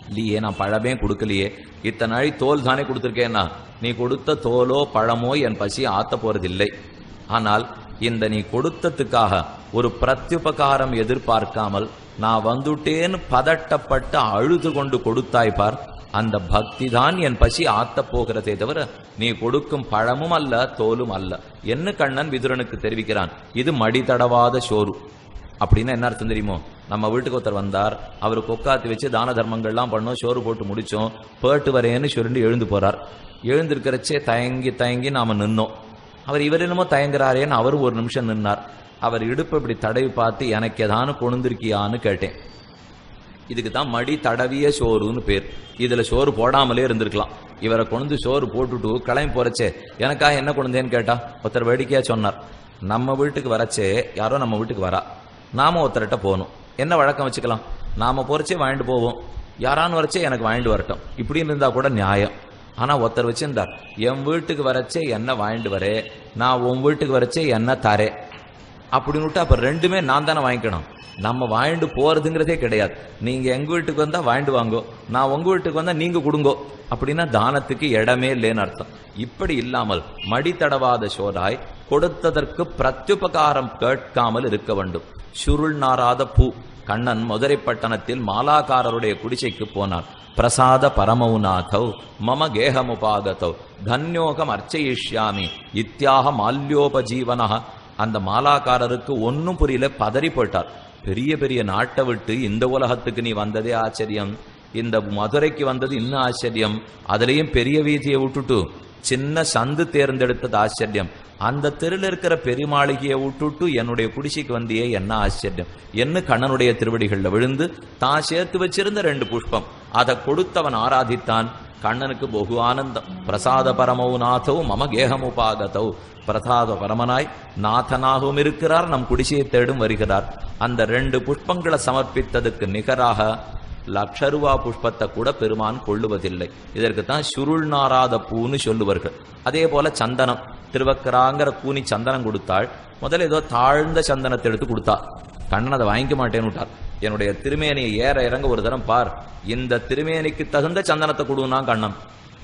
இல்லையே நான் பழமே கொடுக்கலையே இத்தனை நாளை தோல் தானே கொடுத்துருக்கேன்னா நீ கொடுத்த தோலோ பழமோ என் பசி ஆத்த போறதில்லை ஆனால் இந்த நீ கொடுத்ததுக்காக ஒரு பிரத்யுபகாரம் எதிர்பார்க்காமல் நான் வந்துட்டேன்னு பதட்டப்பட்டு அழுது கொண்டு கொடுத்தாய் பார் அந்த பக்தி தான் என் பசி ஆத்த போகிறதே தவிர நீ கொடுக்கும் பழமும் அல்ல தோலும் அல்ல என்ன கண்ணன் விதுரனுக்கு தெரிவிக்கிறான் இது மடி தடவாத சோறு அப்படின்னு என்ன அர்த்தம் தெரியுமோ நம்ம வீட்டுக்கு ஒருத்தர் வந்தார் அவருக்கு உட்காத்தி வச்சு தான தர்மங்கள்லாம் பண்ணோம் சோறு போட்டு முடிச்சோம் பேட்டு வரேன்னு சொல்லிட்டு எழுந்து போறார் எழுந்திருக்கிறச்சே தயங்கி தயங்கி நாம நின்னோம் அவர் இவர் என்னமோ தயங்குறாரேன்னு அவர் ஒரு நிமிஷம் நின்னார் அவர் இடுப்பு இப்படி தடவி பார்த்து எனக்கு ஏதானு கொழுந்திருக்கியான்னு கேட்டேன் இதுக்கு தான் மடி தடவிய சோறுன்னு பேர் இதுல சோறு போடாமலே இருந்திருக்கலாம் இவரை கொண்டு சோறு போட்டுட்டு கிளம்பி போறச்சே எனக்காக என்ன கொண்டேன்னு கேட்டா ஒருத்தர் வேடிக்கையா சொன்னார் நம்ம வீட்டுக்கு வரச்சே யாரோ நம்ம வீட்டுக்கு வரா நாம ஒருத்தர்கிட்ட போகணும் என்ன வழக்கம் வச்சுக்கலாம் நாம போறச்சே வாங்கிட்டு போவோம் யாரான்னு வரச்சே எனக்கு வாங்கிட்டு வரட்டும் இப்படின்னு இருந்தா கூட நியாயம் ஆனா ஒருத்தர் வச்சிருந்தார் என் வீட்டுக்கு வரச்சே என்ன வாங்கிட்டு வரே நான் உன் வீட்டுக்கு வரச்சே என்ன தரே அப்படின்னு விட்டு அப்ப ரெண்டுமே நான் தானே வாங்கிக்கணும் நம்ம வாங்கிட்டு போறதுங்கிறதே கிடையாது நீங்க எங்க வீட்டுக்கு வந்தா வாங்கிட்டு வாங்கோ நான் உங்க வீட்டுக்கு வந்தா நீங்க கொடுங்கோ அப்படின்னா தானத்துக்கு இடமே இல்லைன்னு அர்த்தம் இப்படி இல்லாமல் மடி தடவாத சோறாய் கொடுத்ததற்கு பிரத்யுபகாரம் கேட்காமல் இருக்க வேண்டும் சுருள் நாராத பூ கண்ணன் மதுரை பட்டணத்தில் மாலாக்காரருடைய குடிசைக்கு போனார் பிரசாத பரமௌநாதௌ மம கேகமுபாகதௌ தன்யோகம் அர்ச்சயிஷ்யாமி இத்தியாக மால்யோபஜீவன அந்த மாலாக்காரருக்கு ஒன்னும் புரியல பதறி போயிட்டார் பெரிய பெரிய நாட்டை விட்டு இந்த உலகத்துக்கு நீ வந்ததே ஆச்சரியம் இந்த மதுரைக்கு வந்தது இன்னும் ஆச்சரியம் அதுலயும் பெரிய வீதியை விட்டுட்டு சின்ன சந்து தேர்ந்தெடுத்தது ஆச்சரியம் அந்த தெருல இருக்கிற பெருமாளிகையை விட்டுட்டு என்னுடைய குடிசைக்கு வந்தியே என்ன ஆச்சரியம் என்ன கண்ணனுடைய திருவடிகள்ல விழுந்து தான் சேர்த்து வச்சிருந்த ரெண்டு புஷ்பம் அதை கொடுத்தவன் ஆராதித்தான் கண்ணனுக்கு பகு ஆனந்தம் பிரசாத பரமௌ நாதௌ மம கேகமுபாகதௌ பிரசாத பரமனாய் நாதனாகவும் இருக்கிறார் நம் குடிசையை தேடும் வருகிறார் அந்த ரெண்டு புஷ்பங்களை சமர்ப்பித்ததுக்கு நிகராக லட்ச ரூபா புஷ்பத்தை கூட பெருமான் கொள்ளுவதில்லை இதற்கு தான் சுருள் நாராத பூன்னு சொல்லுவார்கள் அதே போல சந்தனம் திருவக்கராங்கிற கூனி சந்தனம் கொடுத்தாள் முதல்ல ஏதோ தாழ்ந்த சந்தனத்தை எடுத்து கொடுத்தா கண்ணன் அதை வாங்கிக்க மாட்டேன்னு விட்டார் என்னுடைய திருமேனியை ஏற இறங்க ஒரு தரம் பார் இந்த திருமேனிக்கு தகுந்த சந்தனத்தை கொடுனா கண்ணன்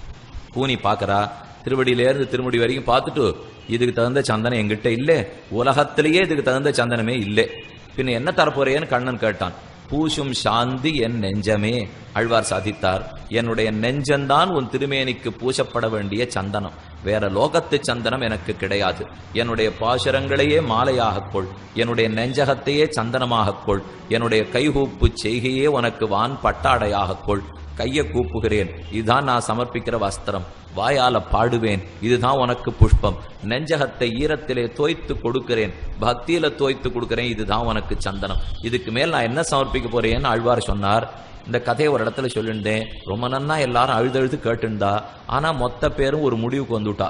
கூனி பாக்குறா திருவடியிலேருந்து திருமுடி வரைக்கும் பார்த்துட்டு இதுக்கு தகுந்த சந்தனம் எங்கிட்ட இல்லே உலகத்திலேயே இதுக்கு தகுந்த சந்தனமே இல்லை பின்ன என்ன தரப்போறேன்னு கண்ணன் கேட்டான் பூசும் சாந்தி என் நெஞ்சமே அழ்வார் சாதித்தார் என்னுடைய நெஞ்சந்தான் உன் திருமேனிக்கு பூசப்பட வேண்டிய சந்தனம் வேற லோகத்து சந்தனம் எனக்கு கிடையாது என்னுடைய பாசுரங்களையே மாலையாகக் கொள் என்னுடைய நெஞ்சகத்தையே சந்தனமாகக் கொள் என்னுடைய கைகூப்பு செய்கையே உனக்கு வான் பட்டாடையாகக் கொள் கையை கூப்புகிறேன் இதுதான் நான் சமர்ப்பிக்கிற வஸ்திரம் வாயால பாடுவேன் இதுதான் உனக்கு புஷ்பம் நெஞ்சகத்தை ஈரத்திலே தோய்த்து கொடுக்கிறேன் பக்தியில தோய்த்து கொடுக்கிறேன் இதுதான் உனக்கு சந்தனம் இதுக்கு மேல் நான் என்ன சமர்ப்பிக்க போறேன்னு ஆழ்வார் சொன்னார் இந்த கதையை ஒரு இடத்துல சொல்லியிருந்தேன் ரொம்ப நன்னா எல்லாரும் அழுதழுது கேட்டுண்டா ஆனா மொத்த பேரும் ஒரு முடிவுக்கு வந்துட்டா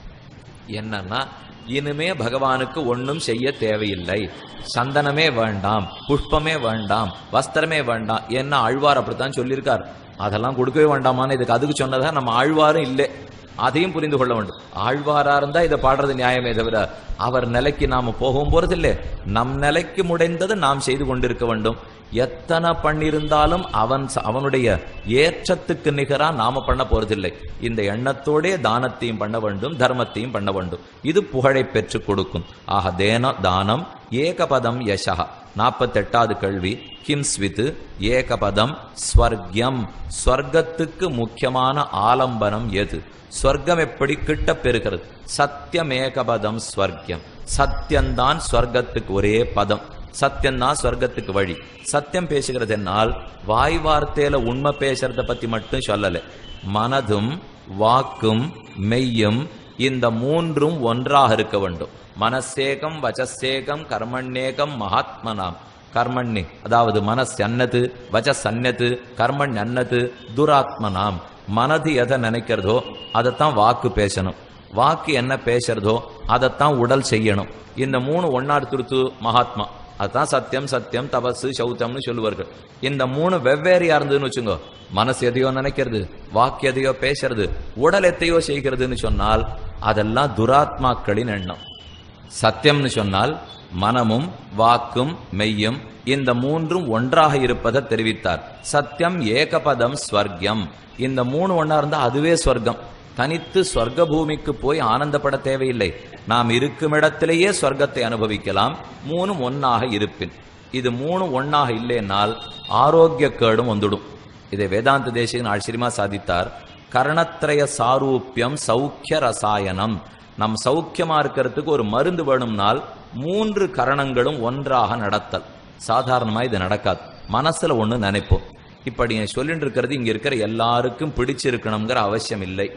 என்னன்னா இனிமே பகவானுக்கு ஒண்ணும் செய்ய தேவையில்லை சந்தனமே வேண்டாம் புஷ்பமே வேண்டாம் வஸ்திரமே வேண்டாம் என்ன ஆழ்வார் அப்படித்தான் சொல்லியிருக்கார் அதெல்லாம் கொடுக்கவே வேண்டாமான்னு இதுக்கு அதுக்கு சொன்னதா நம்ம ஆழ்வாரும் இல்லை அதையும் புரிந்து கொள்ள வேண்டும் ஆழ்வாரா இருந்தா இதை பாடுறது நியாயமே தவிர அவர் நிலைக்கு நாம போகவும் போறதில்லை நம் நிலைக்கு முடைந்தது நாம் செய்து கொண்டிருக்க வேண்டும் எத்தனை பண்ணிருந்தாலும் அவன் ச- அவனுடைய ஏற்றத்துக்கு நிகரா நாம பண்ண போறதில்லை இந்த எண்ணத்தோடே தானத்தையும் பண்ண வேண்டும் தர்மத்தையும் பண்ண வேண்டும் இது புகழை பெற்றுக் கொடுக்கும் ஆக தேன தானம் ஏகபதம் யசா நாற்பத்தெட்டாவது கேள்வி கிம் ஸ்வித் ஏகபதம் ஸ்வர்க்யம் ஸ்வர்க்கத்துக்கு முக்கியமான ஆலம்பனம் எது ஸ்வர்க்கம் எப்படி கிட்ட பெறுகிறது சத்தியம் ஏகபதம் ஸ்வர்க்கியம் சத்தியம்தான் ஸ்வர்க்கத்துக்கு ஒரே பதம் சத்தியம்தான் ஸ்வர்க்கத்துக்கு வழி சத்தியம் பேசுகிறது என்னால் வாய் வார்த்தையில உண்மை பேசுறத பத்தி மட்டும் சொல்லல மனதும் வாக்கும் மெய்யும் இந்த மூன்றும் ஒன்றாக இருக்க வேண்டும் மனசேகம் வச்சசேகம் கர்மண்யேகம் மகாத்மனாம் கர்மண்ணி அதாவது மனஸ் அன்னது வச்சஸ் அன்னது கர்மண் அன்னது துராத்மனாம் மனது எதை நினைக்கிறதோ அதைத்தான் வாக்கு பேசணும் வாக்கு என்ன பேசுறதோ அதைத்தான் உடல் செய்யணும் இந்த மூணு ஒன்னாடு துருத்து மகாத்மா அதுதான் சத்தியம் சத்தியம் தபசு சௌத்தம்னு சொல்லுவார்கள் இந்த மூணு வெவ்வேறையா இருந்ததுன்னு வச்சுங்க மனசு எதையோ நினைக்கிறது வாக்கு எதையோ பேசுறது உடல் எத்தையோ செய்கிறதுன்னு சொன்னால் அதெல்லாம் துராத்மாக்களின் எண்ணம் சத்தியம்னு சொன்னால் மனமும் வாக்கும் மெய்யும் இந்த மூன்றும் ஒன்றாக இருப்பதை தெரிவித்தார் சத்தியம் ஏகபதம் ஸ்வர்க்கம் இந்த மூணு ஒண்ணா இருந்தா அதுவே ஸ்வர்க்கம் தனித்து சொர்க்க பூமிக்கு போய் ஆனந்தப்பட தேவையில்லை நாம் இருக்கும் இடத்திலேயே சொர்க்கத்தை அனுபவிக்கலாம் மூணும் ஒன்னாக இருப்பின் இது மூணு ஒன்னாக இல்லைனால் ஆரோக்கிய கேடும் வந்துடும் இதை வேதாந்த தேசிகன் ஆச்சரியமா சாதித்தார் கரணத்திரய சாரூபியம் சௌக்கிய ரசாயனம் நம் சௌக்கியமா இருக்கிறதுக்கு ஒரு மருந்து வேணும்னால் மூன்று கரணங்களும் ஒன்றாக நடத்தல் சாதாரணமா இது நடக்காது மனசுல ஒண்ணு நினைப்போம் இப்படி சொல்லிட்டு இருக்கிறது இங்க இருக்கிற எல்லாருக்கும் பிடிச்சிருக்கணுங்கிற அவசியம் இல்லை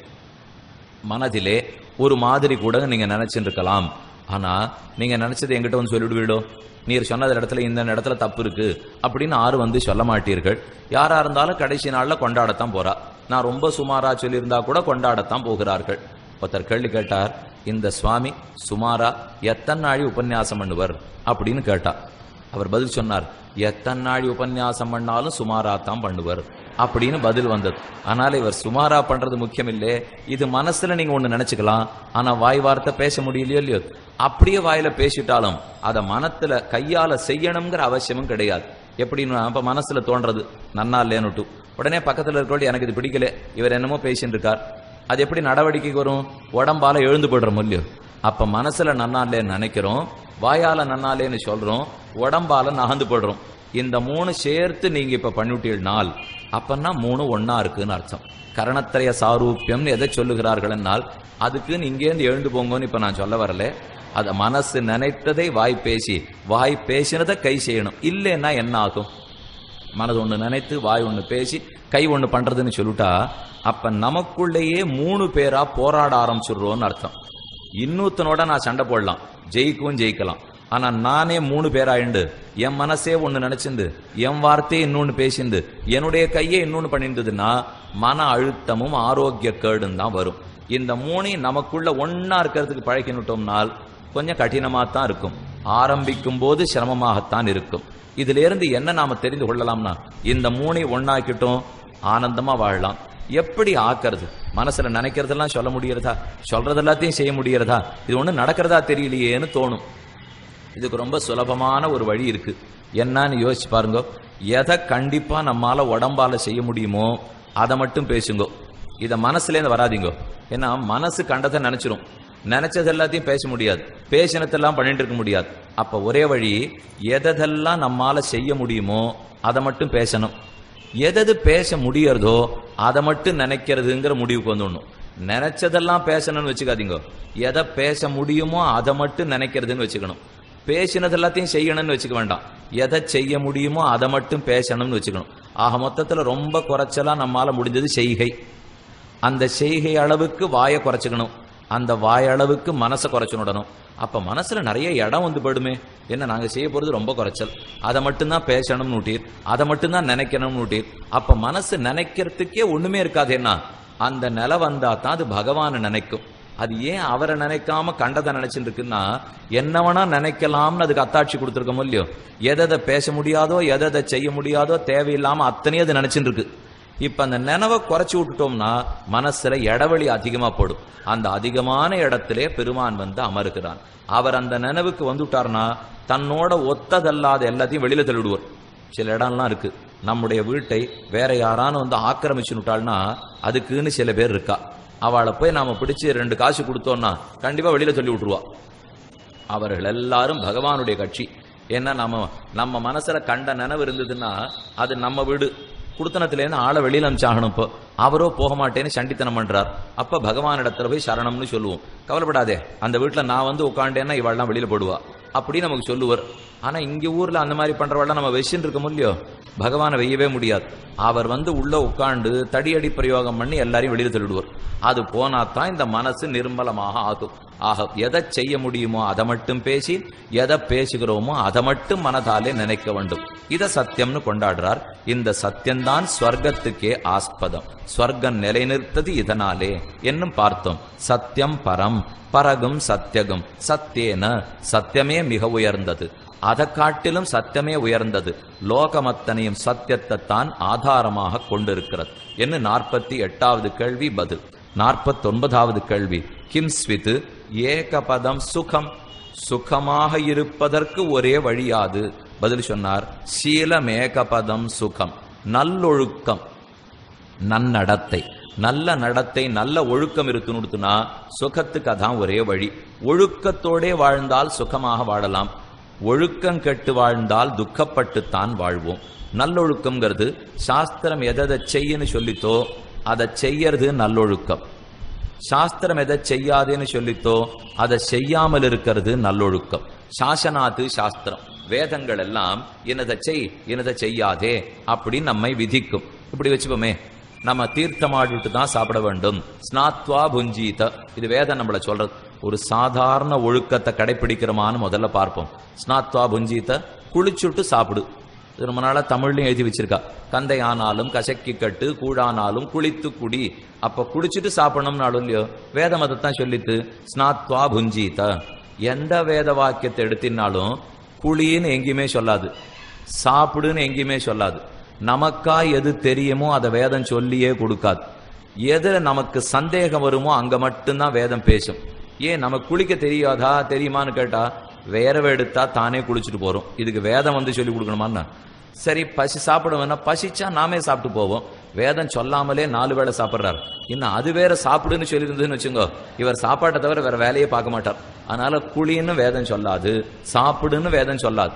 மனதிலே ஒரு மாதிரி கூட நீங்க நினைச்சிட்டு இருக்கலாம் ஆனா நீங்க நினைச்சது எங்கிட்ட வந்து சொல்லிவிடுவீடோ நீர் சொன்னது இடத்துல இந்த இடத்துல தப்பு இருக்கு அப்படின்னு யாரும் வந்து சொல்ல மாட்டீர்கள் யாரா இருந்தாலும் கடைசி நாள்ல கொண்டாடத்தான் போறா நான் ரொம்ப சுமாரா சொல்லியிருந்தா கூட கொண்டாடத்தான் போகிறார்கள் ஒருத்தர் கேள்வி கேட்டார் இந்த சுவாமி சுமாரா எத்தனை நாழி உபன்யாசம் பண்ணுவர் அப்படின்னு கேட்டா அவர் பதில் சொன்னார் எத்தனை நாழி உபன்யாசம் பண்ணாலும் சுமாரா தான் பண்ணுவர் அப்படின்னு பதில் வந்தது ஆனால் இவர் சுமாரா பண்றது முக்கியம் இல்லையே இது மனசுல நீங்க ஒண்ணு நினைச்சுக்கலாம் ஆனா வாய் வார்த்தை பேச முடியலையோ இல்லையோ அப்படியே வாயில பேசிட்டாலும் அதை மனத்துல கையால செய்யணுங்கிற அவசியமும் கிடையாது எப்படின்னு அப்ப மனசுல தோன்றது நன்னா இல்லைன்னுட்டு உடனே பக்கத்துல இருக்கிறவங்க எனக்கு இது பிடிக்கல இவர் என்னமோ பேசிட்டு இருக்கார் அது எப்படி நடவடிக்கைக்கு வரும் உடம்பால எழுந்து போடுற இல்லையோ அப்ப மனசுல நன்னா இல்லைன்னு நினைக்கிறோம் வாயால நன்னாலேன்னு சொல்றோம் உடம்பால நகர்ந்து போடுறோம் இந்த மூணு சேர்த்து நீங்க இப்ப பண்ணிவிட்டீர்கள் அப்பன்னா மூணு ஒன்னா இருக்குன்னு அர்த்தம் கரணத்திரைய சாரூபியம்னு எதை சொல்லுகிறார்கள் என்னால் அதுக்குன்னு இங்கேருந்து எழுந்து போங்கன்னு இப்ப நான் சொல்ல வரல அத மனசு நினைத்ததை வாய் பேசி வாய் பேசினதை கை செய்யணும் இல்லைன்னா என்ன ஆகும் மனது ஒண்ணு நினைத்து வாய் ஒண்ணு பேசி கை ஒண்ணு பண்றதுன்னு சொல்லிட்டா அப்ப நமக்குள்ளேயே மூணு பேரா போராட ஆரம்பிச்சிடுறோம்னு அர்த்தம் இன்னொருத்தனோட நான் சண்டை போடலாம் ஜெயிக்கவும் ஜெயிக்கலாம் ஆனா நானே மூணு பேராயிண்டு என் மனசே ஒண்ணு நினைச்சிருந்து என் வார்த்தையே இன்னொன்னு பேசிந்து என்னுடைய கையே இன்னொன்னு பண்ணியிருந்ததுன்னா மன அழுத்தமும் ஆரோக்கிய கேடும் தான் வரும் இந்த மூணையும் நமக்குள்ள ஒன்னா இருக்கிறதுக்கு பழகினுட்டோம்னால் கொஞ்சம் கடினமா தான் இருக்கும் ஆரம்பிக்கும் போது சிரமமாகத்தான் இருக்கும் இதுல இருந்து என்ன நாம தெரிந்து கொள்ளலாம்னா இந்த மூணை ஒன்னாக்கிட்டோம் ஆனந்தமா வாழலாம் எப்படி ஆக்கிறது மனசுல நினைக்கிறதெல்லாம் சொல்ல முடியறதா சொல்றது எல்லாத்தையும் செய்ய முடியறதா இது ஒண்ணு நடக்கிறதா தெரியலையேன்னு தோணும் இதுக்கு ரொம்ப சுலபமான ஒரு வழி இருக்கு என்னன்னு யோசிச்சு பாருங்க எதை கண்டிப்பா நம்மால உடம்பால செய்ய முடியுமோ அதை மட்டும் பேசுங்க இத மனசுல இருந்து வராதீங்க ஏன்னா மனசு கண்டதை நினைச்சிரும் நினைச்சது எல்லாத்தையும் பேச முடியாது பேசினதெல்லாம் பண்ணிட்டு இருக்க முடியாது அப்ப ஒரே வழி எதெல்லாம் நம்மால செய்ய முடியுமோ அதை மட்டும் பேசணும் எதது பேச முடியறதோ அதை மட்டும் நினைக்கிறதுங்கிற முடிவுக்கு வந்துடணும் நினைச்சதெல்லாம் பேசணும்னு வச்சுக்காதீங்க எதை பேச முடியுமோ அதை மட்டும் நினைக்கிறதுன்னு வச்சுக்கணும் பேசினது எல்லாத்தையும் செய்யணும்னு வச்சுக்க வேண்டாம் எதை செய்ய முடியுமோ அதை மட்டும் பேசணும்னு வச்சுக்கணும் ஆக மொத்தத்துல ரொம்ப குறைச்சலா நம்மால முடிஞ்சது செய்கை அந்த செய்கை அளவுக்கு வாயை குறைச்சுக்கணும் அந்த வாய் அளவுக்கு மனசை குறைச்சுடணும் அப்ப மனசுல நிறைய இடம் வந்து போயிடுமே என்ன நாங்க செய்ய போறது ரொம்ப குறைச்சல் அதை மட்டும்தான் பேசணும்னு ஊட்டீர் அதை மட்டும்தான் நினைக்கணும்னு ஊட்டீர் அப்ப மனசு நினைக்கிறதுக்கே ஒண்ணுமே இருக்காது என்ன அந்த நிலை வந்தா தான் அது பகவானை நினைக்கும் அது ஏன் அவரை நினைக்காம கண்டதை நினைச்சுட்டு இருக்குன்னா என்னவனா நினைக்கலாம்னு அதுக்கு அத்தாட்சி கொடுத்துருக்கோம் இல்லையோ எதை பேச முடியாதோ எதை செய்ய முடியாதோ தேவையில்லாம அத்தனையும் அது நினைச்சுட்டு இருக்கு இப்ப அந்த நினைவை குறைச்சு விட்டுட்டோம்னா மனசுல இடவெளி அதிகமா போடும் அந்த அதிகமான இடத்திலே பெருமான் வந்து அமருகிறான் அவர் அந்த நினைவுக்கு வந்துட்டார்னா தன்னோட ஒத்ததல்லாத எல்லாத்தையும் வெளியில தள்ளிடுவார் சில இடம்லாம் இருக்கு நம்முடைய வீட்டை வேற யாரானு வந்து ஆக்கிரமிச்சு விட்டாள்னா அதுக்குன்னு சில பேர் இருக்கா அவளை போய் நாம பிடிச்சு ரெண்டு காசு கொடுத்தோம்னா கண்டிப்பா வெளியில தள்ளி விட்டுருவா அவர்கள் எல்லாரும் பகவானுடைய கட்சி ஏன்னா நம்ம நம்ம மனசுல கண்ட நினைவு இருந்ததுன்னா அது நம்ம வீடு குடுத்தனத்திலேருந்து ஆளை வெளியில அனுப்பிச்சாகணும் இப்போ அவரோ போக மாட்டேன்னு சண்டித்தனம் பண்றார் அப்ப பகவான் இடத்துல போய் சரணம்னு சொல்லுவோம் கவலைப்படாதே அந்த வீட்டுல நான் வந்து உட்காண்டேன்னா இவள்லாம் வெளியில போடுவா அப்படி நமக்கு சொல்லுவார் ஆனா இங்க ஊர்ல அந்த மாதிரி பண்றவள்லாம் நம்ம வெச்சின்னு இருக்க முடியோ பகவானை வெய்யவே முடியாது அவர் வந்து உள்ள உட்காந்து தடியடி பிரயோகம் பண்ணி எல்லாரையும் வெளியில தள்ளிடுவார் அது போனா தான் இந்த மனசு நிர்மலமாக ஆகும் ஆக எதை செய்ய முடியுமோ அதை மட்டும் பேசி எதை பேசுகிறோமோ அதை மட்டும் மனதாலே நினைக்க வேண்டும் இத சத்தியம்னு கொண்டாடுறார் இந்த சத்தியம்தான் ஸ்வர்க்கத்துக்கே ஆஸ்பதம் ஸ்வர்க்கம் நிலைநிறுத்தது இதனாலே என்னும் பார்த்தோம் சத்தியம் பரம் பரகும் சத்தியகும் சத்தியேன சத்தியமே மிக உயர்ந்தது அதை காட்டிலும் சத்தியமே உயர்ந்தது லோகமத்தனையும் சத்தியத்தை தான் ஆதாரமாக கொண்டிருக்கிறது என்று நாற்பத்தி எட்டாவது கேள்வி பதில் நாற்பத்தொன்பதாவது கேள்வி கிம் ஸ்வித் ஏகபதம் சுகம் சுகமாக இருப்பதற்கு ஒரே வழியாது பதில் சொன்னார் சீலமேகபதம் சுகம் நல்லொழுக்கம் நன்னடத்தை நல்ல நடத்தை நல்ல ஒழுக்கம் இருக்குன்னு சுகத்துக்கு அதான் ஒரே வழி ஒழுக்கத்தோடே வாழ்ந்தால் சுகமாக வாழலாம் ஒழுக்கம் கெட்டு வாழ்ந்தால் துக்கப்பட்டுத்தான் வாழ்வோம் நல்லொழுக்கம்ங்கிறது சாஸ்திரம் எதை செய்யன்னு சொல்லித்தோ அதை செய்யறது நல்லொழுக்கம் சாஸ்திரம் எதை செய்யாதேன்னு சொல்லித்தோ அதை செய்யாமல் இருக்கிறது நல்லொழுக்கம் சாசனாத்து சாஸ்திரம் வேதங்கள் எல்லாம் என்னதை செய் என்னதை செய்யாதே அப்படின்னு நம்மை விதிக்கும் இப்படி வச்சுப்போமே நம்ம தீர்த்தமாடிட்டு தான் சாப்பிட வேண்டும் ஸ்நாத்வா புஞ்சீத இது வேதம் நம்மள சொல்றது ஒரு சாதாரண ஒழுக்கத்தை கடைபிடிக்கிறோமான்னு முதல்ல பார்ப்போம் ஸ்நாத்வா புஞ்சீத குளிச்சுட்டு சாப்பிடு இது ரொம்ப நாளா தமிழ்லையும் எழுதி வச்சிருக்கா கந்தை ஆனாலும் கசக்கி கட்டு கூழானாலும் குளித்து குடி அப்ப குடிச்சிட்டு சாப்பிடணும்னாலும் இல்லையோ வேதம் அதைத்தான் சொல்லித்து ஸ்நாத்வா புஞ்சீத எந்த வேத வாக்கியத்தை எடுத்தினாலும் குழின்னு எங்கேயுமே சொல்லாது சாப்பிடுன்னு எங்கேயுமே சொல்லாது நமக்கா எது தெரியுமோ அதை வேதம் சொல்லியே கொடுக்காது எது நமக்கு சந்தேகம் வருமோ அங்க மட்டும்தான் வேதம் பேசும் ஏன் நமக்கு குளிக்க தெரியாதா தெரியுமான்னு கேட்டா வேறவை எடுத்தா தானே குளிச்சுட்டு போறோம் இதுக்கு வேதம் வந்து சொல்லி கொடுக்கணுமான்னு சரி பசி சாப்பிட வேணா பசிச்சா நாமே சாப்பிட்டு போவோம் வேதம் சொல்லாமலே நாலு வேளை சாப்பிட்றாரு இன்னும் அது வேற சாப்பிடுன்னு சொல்லியிருந்ததுன்னு வச்சுங்கோ இவர் சாப்பாட்டை தவிர வேற வேலையே பார்க்க மாட்டார் அதனால குழின்னு வேதம் சொல்லாது சாப்பிடுன்னு வேதம் சொல்லாது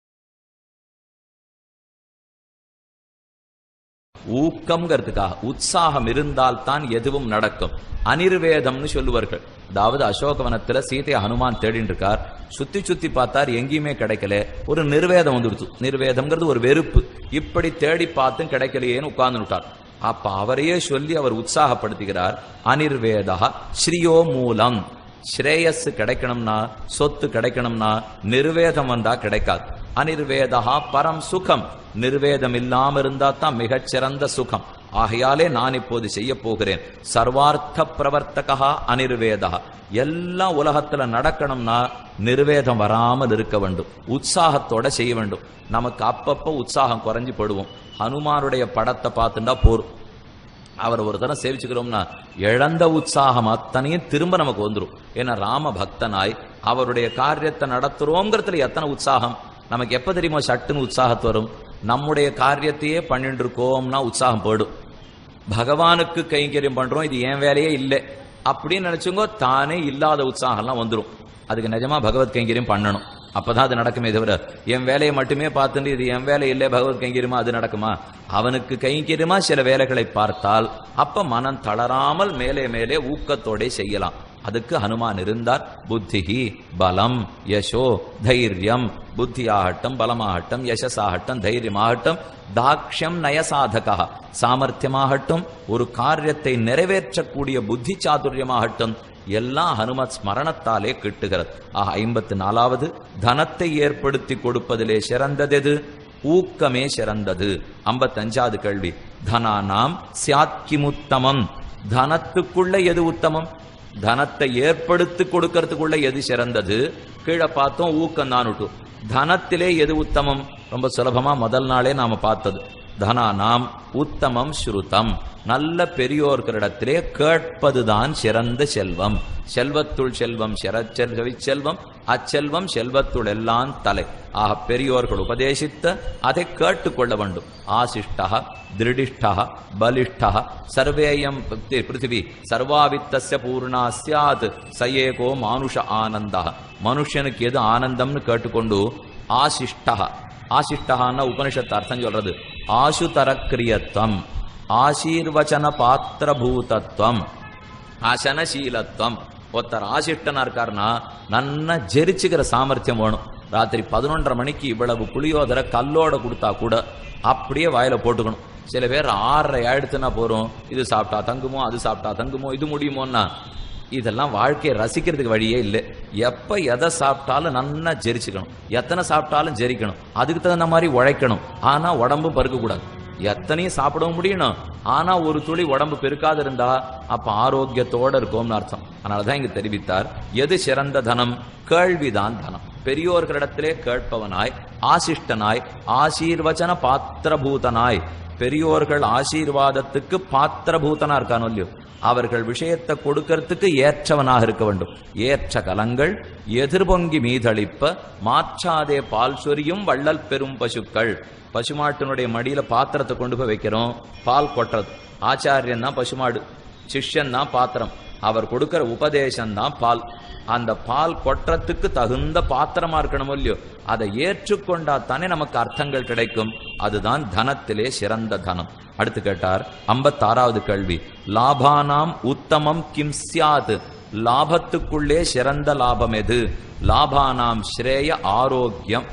ஊக்கம்ங்கிறதுக்காக உற்சாகம் இருந்தால் தான் எதுவும் நடக்கும் அனிர்வேதம்னு சொல்லுவார்கள் அதாவது அசோகவனத்துல சீதையை ஹனுமான் தேடிட்டு இருக்கார் சுத்தி சுத்தி பார்த்தார் எங்கேயுமே கிடைக்கல ஒரு நிர்வேதம் வந்துடுச்சு நிர்வேதம்ங்கிறது ஒரு வெறுப்பு இப்படி தேடி பார்த்தும் கிடைக்கலையேன்னு உட்கார்ந்து விட்டார் அப்ப அவரையே சொல்லி அவர் உற்சாகப்படுத்துகிறார் அனிர்வேதா ஸ்ரீயோ மூலம் ஸ்ரேயஸ் கிடைக்கணும்னா சொத்து கிடைக்கணும்னா நிர்வேதம் வந்தா கிடைக்காது அனிர்வேதா பரம் சுகம் நிர்வேதம் இல்லாம இருந்தா தான் மிகச்சிறந்த சுகம் ஆகையாலே நான் இப்போது செய்ய போகிறேன் சர்வார்த்த பிரவர்த்தகா அனிர்வேதா எல்லாம் உலகத்துல நடக்கணும்னா நிர்வேதம் வராமல் இருக்க வேண்டும் உற்சாகத்தோட செய்ய வேண்டும் நமக்கு அப்பப்ப உற்சாகம் குறைஞ்சு படுவோம் ஹனுமானுடைய படத்தை பார்த்துட்டா போரும் அவர் ஒரு தரம் சேவிச்சுக்கிறோம்னா இழந்த உற்சாகம் அத்தனையும் திரும்ப நமக்கு வந்துடும் ஏன்னா ராம பக்தனாய் அவருடைய காரியத்தை நடத்துறோங்கிறதுல எத்தனை உற்சாகம் நமக்கு எப்ப தெரியுமோ சட்டுன்னு உற்சாகத்து வரும் நம்முடைய காரியத்தையே பண்ணிட்டு இருக்கோம்னா உற்சாகம் போயிடும் பகவானுக்கு கைங்கரியம் பண்றோம் இது என் வேலையே இல்லை அப்படின்னு நினைச்சுங்கோ தானே இல்லாத உற்சாகம்லாம் வந்துடும் அதுக்கு நிஜமா பகவத் கைங்கரியம் பண்ணணும் அப்பதான் அது நடக்குமே தவிர என் வேலையை மட்டுமே பார்த்துட்டு இது என் வேலை இல்லை பகவத் கைங்கரியமா அது நடக்குமா அவனுக்கு கைங்கரியமா சில வேலைகளை பார்த்தால் அப்ப மனம் தளராமல் மேலே மேலே ஊக்கத்தோட செய்யலாம் அதுக்கு ஹனுமான் இருந்தார் புத்திஹி பலம் யசோ தைரியம் புத்தியாகட்டும் பலமாகட்டும் யசஸாகட்டும் தைரியமாகட்டும் தாக்ஷம் நயசாதகா சாமர்த்தியமாகட்டும் ஒரு காரியத்தை நிறைவேற்றக்கூடிய புத்தி சாதுரியமாகட்டும் எல்லாம் ஹனுமத் ஸ்மரணத்தாலே கிட்டுகிறது ஆக ஐம்பத்தி நாலாவது தனத்தை ஏற்படுத்தி கொடுப்பதிலே சிறந்ததெது ஊக்கமே சிறந்தது ஐம்பத்தஞ்சாவது கேள்வி தனானாம் சியாத்கிமுத்தமம் தனத்துக்குள்ள எது உத்தமம் தனத்தை ஏற்படுத்தி கொடுக்கறதுக்குள்ள எது சிறந்தது கீழே பார்த்தோம் ஊக்கம் தான் விட்டு தனத்திலே எது உத்தமம் ரொம்ப சுலபமா முதல் நாளே நாம பார்த்தது தனா நாம் உத்தமம் ஸ்ருதம் நல்ல பெரியோர்களிடத்திலே கேட்பதுதான் சிறந்த செல்வம் செல்வத்துள் செல்வம் சிறச்செல்வி செல்வம் அச்செல்வம் செல்வத்துள் எல்லாம் தலை ஆக பெரியோர்கள் உபதேசித்த அதை கேட்டுக்கொள்ள வேண்டும் ஆசிஷ்டா திருடிஷ்டா பலிஷ்டா சர்வேயம் பிருத்திவி சர்வாவித்தஸ்ய பூர்ணா சியாத் சயேகோ மானுஷ ஆனந்தா மனுஷனுக்கு எது ஆனந்தம்னு கேட்டுக்கொண்டு ஆசிஷ்டா ஆசிஷ்டகான்னா உபனிஷத்து அர்த்தம் சொல்றது ஆசுதரக்கிரியத்துவம் ஆசீர்வச்சன பாத்திரபூதத்துவம் ஆசனசீலத்துவம் ஒருத்தர் ஆசிஷ்டனா இருக்காருன்னா நன்னா ஜெரிச்சுக்கிற சாமர்த்தியம் வேணும் ராத்திரி பதினொன்றரை மணிக்கு இவ்வளவு புளியோதரை கல்லோட கொடுத்தா கூட அப்படியே வாயில போட்டுக்கணும் சில பேர் ஆறரை ஆயிடுத்துனா போறோம் இது சாப்பிட்டா தங்குமோ அது சாப்பிட்டா தங்குமோ இது முடியுமோன்னா இதெல்லாம் வாழ்க்கையை ரசிக்கிறதுக்கு வழியே இல்லை எப்ப எதை சாப்பிட்டாலும் நன்னா ஜெரிச்சுக்கணும் எத்தனை சாப்பிட்டாலும் ஜெரிக்கணும் அதுக்கு தகுந்த மாதிரி உழைக்கணும் ஆனா உடம்பும் பருக்க கூடாது எத்தனையும் சாப்பிடவும் முடியணும் ஆனா ஒரு துளி உடம்பு பெருக்காது இருந்தா அப்ப ஆரோக்கியத்தோட இருக்கும்னு அர்த்தம் அதனாலதான் இங்க தெரிவித்தார் எது சிறந்த தனம் கேள்விதான் தனம் பெரியோர்களிடத்திலே கேட்பவனாய் ஆசிஷ்டனாய் ஆசீர்வச்சன பாத்திரபூதனாய் பெரியோர்கள் ஆசீர்வாதத்துக்கு பாத்திரபூதனா இருக்கானோ இல்லையோ அவர்கள் விஷயத்தை கொடுக்கறதுக்கு ஏற்றவனாக இருக்க வேண்டும் ஏற்ற கலங்கள் எதிர்பொங்கி மீதளிப்ப மாற்றாதே பால் சொரியும் வள்ளல் பெரும் பசுக்கள் பசுமாட்டினுடைய மடியில பாத்திரத்தை கொண்டு போய் வைக்கிறோம் பால் கொட்டுறது ஆச்சாரியன் தான் பசுமாடு சிஷ்யன் தான் பாத்திரம் அவர் கொடுக்கிற உபதேசம் தான் பால் அந்த பால் கொட்டுறதுக்கு தகுந்த பாத்திரமா இருக்கணும் இல்லையோ அதை ஏற்றுக்கொண்டா தானே நமக்கு அர்த்தங்கள் கிடைக்கும் அதுதான் தனத்திலே சிறந்த தனம் அடுத்து கேட்டார் ஐம்பத்தாறாவது கேள்வி லாபானாம் உத்தமம் கிம் சியாத் லாபத்துக்குள்ளே சிறந்த லாபம் எது லாபானாம் ஸ்ரேய ஆரோக்கியம்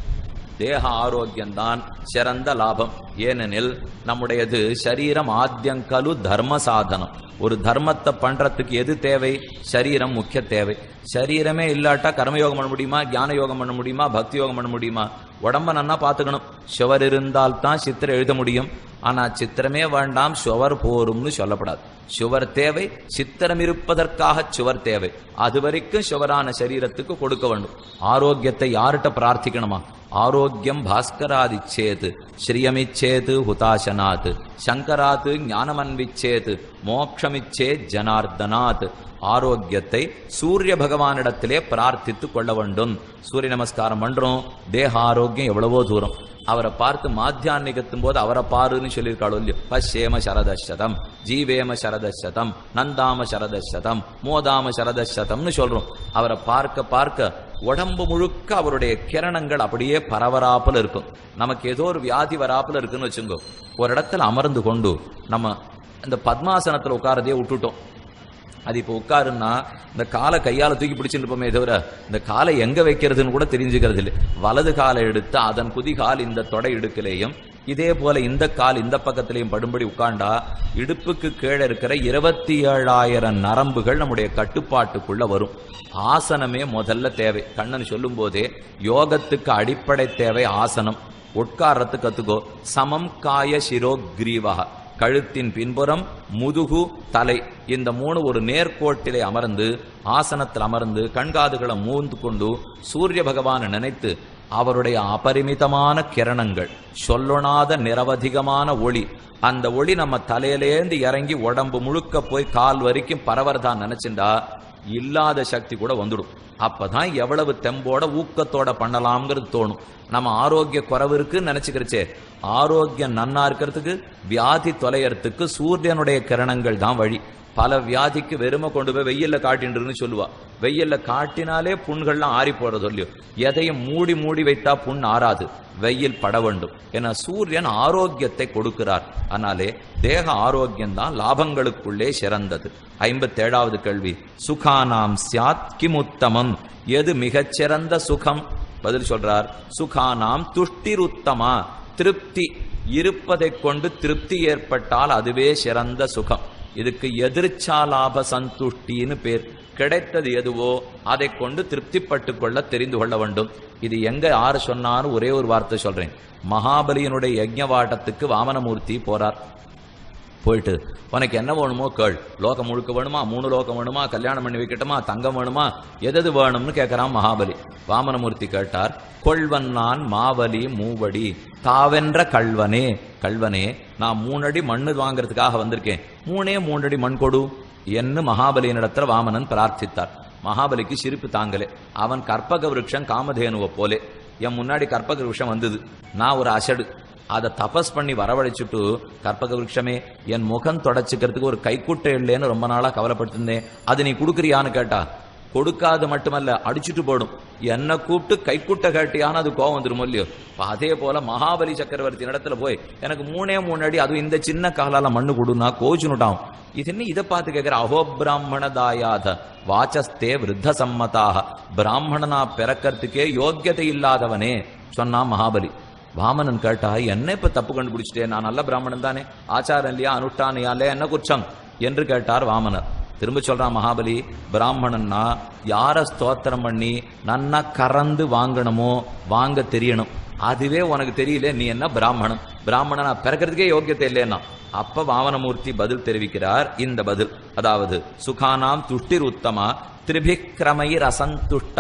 தேக ஆரோக்கியம்தான் சிறந்த லாபம் ஏனெனில் நம்முடையது சரீரம் ஆத்தியங்கலு தர்ம சாதனம் ஒரு தர்மத்தை பண்றதுக்கு எது தேவை சரீரம் முக்கிய தேவை சரீரமே இல்லாட்டா கர்மயோகம் பண்ண முடியுமா ஞான யோகம் பண்ண முடியுமா பக்தி யோகம் பண்ண முடியுமா உடம்ப நன்னா பார்த்துக்கணும் சுவர் இருந்தால் தான் சித்திரம் எழுத முடியும் ஆனா சித்திரமே வேண்டாம் சுவர் போரும்னு சொல்லப்படாது சுவர் தேவை சித்திரம் இருப்பதற்காக சுவர் தேவை அது வரைக்கும் சுவரான சரீரத்துக்கு கொடுக்க வேண்டும் ஆரோக்கியத்தை யார்கிட்ட பிரார்த்திக்கணுமா ஆரோக்கியம் பாஸ்கராதிச்சேத் ஸ்ரீயமிச்சேத் ஹுதாசனாத் சங்கராத் ஞானமன்விச்சேத் மோக்ஷமிச்சேத் ஜனார்தனாத் ஆரோக்கியத்தை சூரிய பகவானிடத்திலே பிரார்த்தித்து கொள்ள வேண்டும் சூரிய நமஸ்காரம் பண்றோம் தேக ஆரோக்கியம் எவ்வளவோ தூரம் அவரை பார்த்து மாத்தியான்மிகத்தும் போது அவரை பாருன்னு சொல்லியிருக்காளோ இல்லையோ பஷ்யேம சரதசதம் ஜீவேம சரதசதம் நந்தாம சரதசதம் மோதாம சரதசதம்னு சொல்றோம் அவரை பார்க்க பார்க்க உடம்பு முழுக்க அவருடைய கிரணங்கள் அப்படியே பரவராப்புல இருக்கும் நமக்கு ஏதோ ஒரு வியாதி வராப்புல இருக்குன்னு வச்சுங்கோ ஒரு இடத்துல அமர்ந்து கொண்டு நம்ம இந்த பத்மாசனத்துல உட்காரதே விட்டுட்டோம் அது இப்போ உட்காருன்னா இந்த காலை கையால தூக்கி பிடிச்சிட்டு இருப்போமே தவிர இந்த காலை எங்க வைக்கிறதுன்னு கூட தெரிஞ்சுக்கிறது இல்லை வலது காலை எடுத்து அதன் குதி கால் இந்த தொடை இடுக்கிலேயும் இதே போல இந்த கால் இந்த பக்கத்திலையும் படும்படி உட்கார்ந்தா இடுப்புக்கு கீழே இருக்கிற இருபத்தி ஏழாயிரம் நரம்புகள் நம்முடைய கட்டுப்பாட்டுக்குள்ள வரும் ஆசனமே முதல்ல தேவை கண்ணன் சொல்லும் போதே யோகத்துக்கு அடிப்படை தேவை ஆசனம் உட்கார்றதுக்கு கத்துக்கோ சமம் காய சிரோ கிரீவகா கழுத்தின் பின்புறம் முதுகு தலை இந்த மூணு ஒரு நேர்கோட்டிலே அமர்ந்து ஆசனத்தில் அமர்ந்து கண்காதுகளை மூந்து கொண்டு சூரிய பகவானை நினைத்து அவருடைய அபரிமிதமான கிரணங்கள் சொல்லொணாத நிரவதிகமான ஒளி அந்த ஒளி நம்ம தலையிலேந்து இறங்கி உடம்பு முழுக்க போய் கால் வரைக்கும் பரவறதான் நினைச்சுண்டா இல்லாத சக்தி கூட வந்துடும் அப்பதான் எவ்வளவு தெம்போட ஊக்கத்தோட பண்ணலாம்ங்கிறது தோணும் நம்ம ஆரோக்கிய குறைவு இருக்குன்னு நினைச்சுக்கிறச்சே ஆரோக்கியம் நன்னா இருக்கிறதுக்கு வியாதி தொலையறதுக்கு சூரியனுடைய கிரணங்கள் தான் வழி பல வியாதிக்கு வெறுமை கொண்டு போய் வெயில்ல காட்டின்றுன்னு சொல்லுவா வெயில்ல காட்டினாலே புண்கள்லாம் ஆறி போறது இல்லையோ எதையும் மூடி மூடி வைத்தா புண் ஆறாது வெயில் பட வேண்டும் என சூரியன் ஆரோக்கியத்தை கொடுக்கிறார் அதனாலே தேக ஆரோக்கியம் தான் லாபங்களுக்குள்ளே சிறந்தது ஐம்பத்தேழாவது கேள்வி சுகானாம் சியாத் கிமுத்தமம் எது மிகச்சிறந்த சுகம் பதில் சொல்றார் சுகானாம் துஷ்டிருத்தமா திருப்தி இருப்பதைக் கொண்டு திருப்தி ஏற்பட்டால் அதுவே சிறந்த சுகம் இதுக்கு எதிர்ச்சாலாப சந்துஷ்டின்னு பேர் கிடைத்தது எதுவோ அதை கொண்டு திருப்திப்பட்டு கொள்ள தெரிந்து கொள்ள வேண்டும் இது எங்க யாரு சொன்னான்னு ஒரே ஒரு வார்த்தை சொல்றேன் மகாபலியினுடைய யஜ்ஞவாட்டத்துக்கு வாமனமூர்த்தி போறார் போயிட்டு உனக்கு என்ன வேணுமோ கேள் லோகம் முழுக்க வேணுமா மூணு லோகம் வேணுமா கல்யாணம் பண்ணி வைக்கட்டுமா தங்கம் வேணுமா எதது வேணும்னு கேட்கறான் மகாபலி வாமனமூர்த்தி கேட்டார் கொள்வன் நான் மாவலி மூவடி தாவென்ற கல்வனே கல்வனே நான் மூணடி மண்ணு வாங்குறதுக்காக வந்திருக்கேன் மூணே மூணடி மண் கொடு என்று மகாபலியினிடத்துல வாமனன் பிரார்த்தித்தார் மகாபலிக்கு சிரிப்பு தாங்கலே அவன் கற்பக விருட்சம் காமதேனுவை போலே என் முன்னாடி கற்பக விருட்சம் வந்தது நான் ஒரு அசடு அதை தபஸ் பண்ணி வரவழைச்சுட்டு கற்பக விருட்சமே என் முகம் தொடச்சிக்கிறதுக்கு ஒரு கைக்குட்டை இல்லைன்னு ரொம்ப நாளா கவலைப்பட்டிருந்தேன் அது நீ கொடுக்குறியான்னு கேட்டா கொடுக்காது மட்டுமல்ல அடிச்சுட்டு போடும் என்ன கூப்பிட்டு கைக்குட்டை கேட்டியான்னு அது கோவம் வந்துரும் இல்லையோ இப்ப அதே போல மகாபலி சக்கரவர்த்தி இடத்துல போய் எனக்கு மூணே மூணு அடி அதுவும் இந்த சின்ன காலால மண்ணு கொடுனா கோச்சுனுட்டான் இது என்ன இதை பார்த்து கேட்கிற அஹோ பிராமண தாயாத வாச்சஸ்தே விருத்த சம்மதாக பிராமணனா பிறக்கிறதுக்கே யோக்கியதை இல்லாதவனே சொன்னான் மகாபலி வாமனன் கேட்டா என்ன இப்ப தப்பு கண்டுபிடிச்சிட்டேன் நான் நல்ல பிராமணன் தானே ஆச்சாரம் இல்லையா அனுஷ்டானியா இல்லையா என்ன குற்றம் என்று கேட்டார் வாமனர் திரும்ப சொல்றான் மகாபலி பிராமணன்னா யார ஸ்தோத்திரம் பண்ணி நன்னா கறந்து வாங்கணுமோ வாங்க தெரியணும் அதுவே உனக்கு தெரியல நீ என்ன பிராமணன் பிராமணனா பிறக்கிறதுக்கே யோக்கியத்தை இல்லைன்னா அப்ப வாமனமூர்த்தி பதில் தெரிவிக்கிறார் இந்த பதில் அதாவது சுகானாம் துஷ்டிர் உத்தமா திரிபிக்ரமை ரசந்துஷ்டா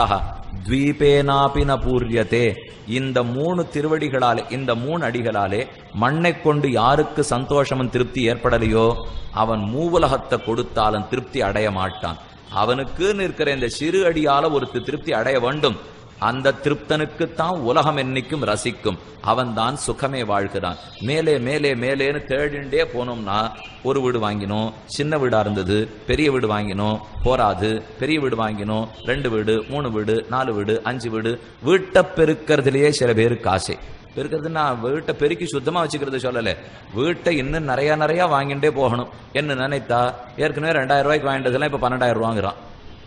த்வீபேனாபி ந பூரியதே இந்த மூணு திருவடிகளாலே இந்த மூணு அடிகளாலே மண்ணை கொண்டு யாருக்கு சந்தோஷமும் திருப்தி ஏற்படலையோ அவன் மூவுலகத்தை கொடுத்தாலும் திருப்தி அடைய மாட்டான் அவனுக்குன்னு இருக்கிற இந்த சிறு அடியால ஒரு திருப்தி அடைய வேண்டும் அந்த திருப்தனுக்குத்தான் உலகம் என்னைக்கும் ரசிக்கும் அவன்தான் சுகமே வாழ்கிறான் மேலே மேலே மேலேன்னு தேடிண்டே போனோம்னா ஒரு வீடு வாங்கினோம் சின்ன வீடா இருந்தது பெரிய வீடு வாங்கினோம் போராது பெரிய வீடு வாங்கினோம் ரெண்டு வீடு மூணு வீடு நாலு வீடு அஞ்சு வீடு வீட்டை பெருக்கிறதுலயே சில பேருக்கு ஆசை பெருக்கிறது நான் வீட்டை பெருக்கி சுத்தமா வச்சுக்கிறது சொல்லல வீட்டை இன்னும் நிறைய நிறைய வாங்கிட்டே போகணும் என்ன நினைத்தா ஏற்கனவே ரெண்டாயிரம் ரூபாய்க்கு வாங்கிட்டதெல்லாம் இப்ப பன்னெண்டாயிரம் ரூபாங்கிறான்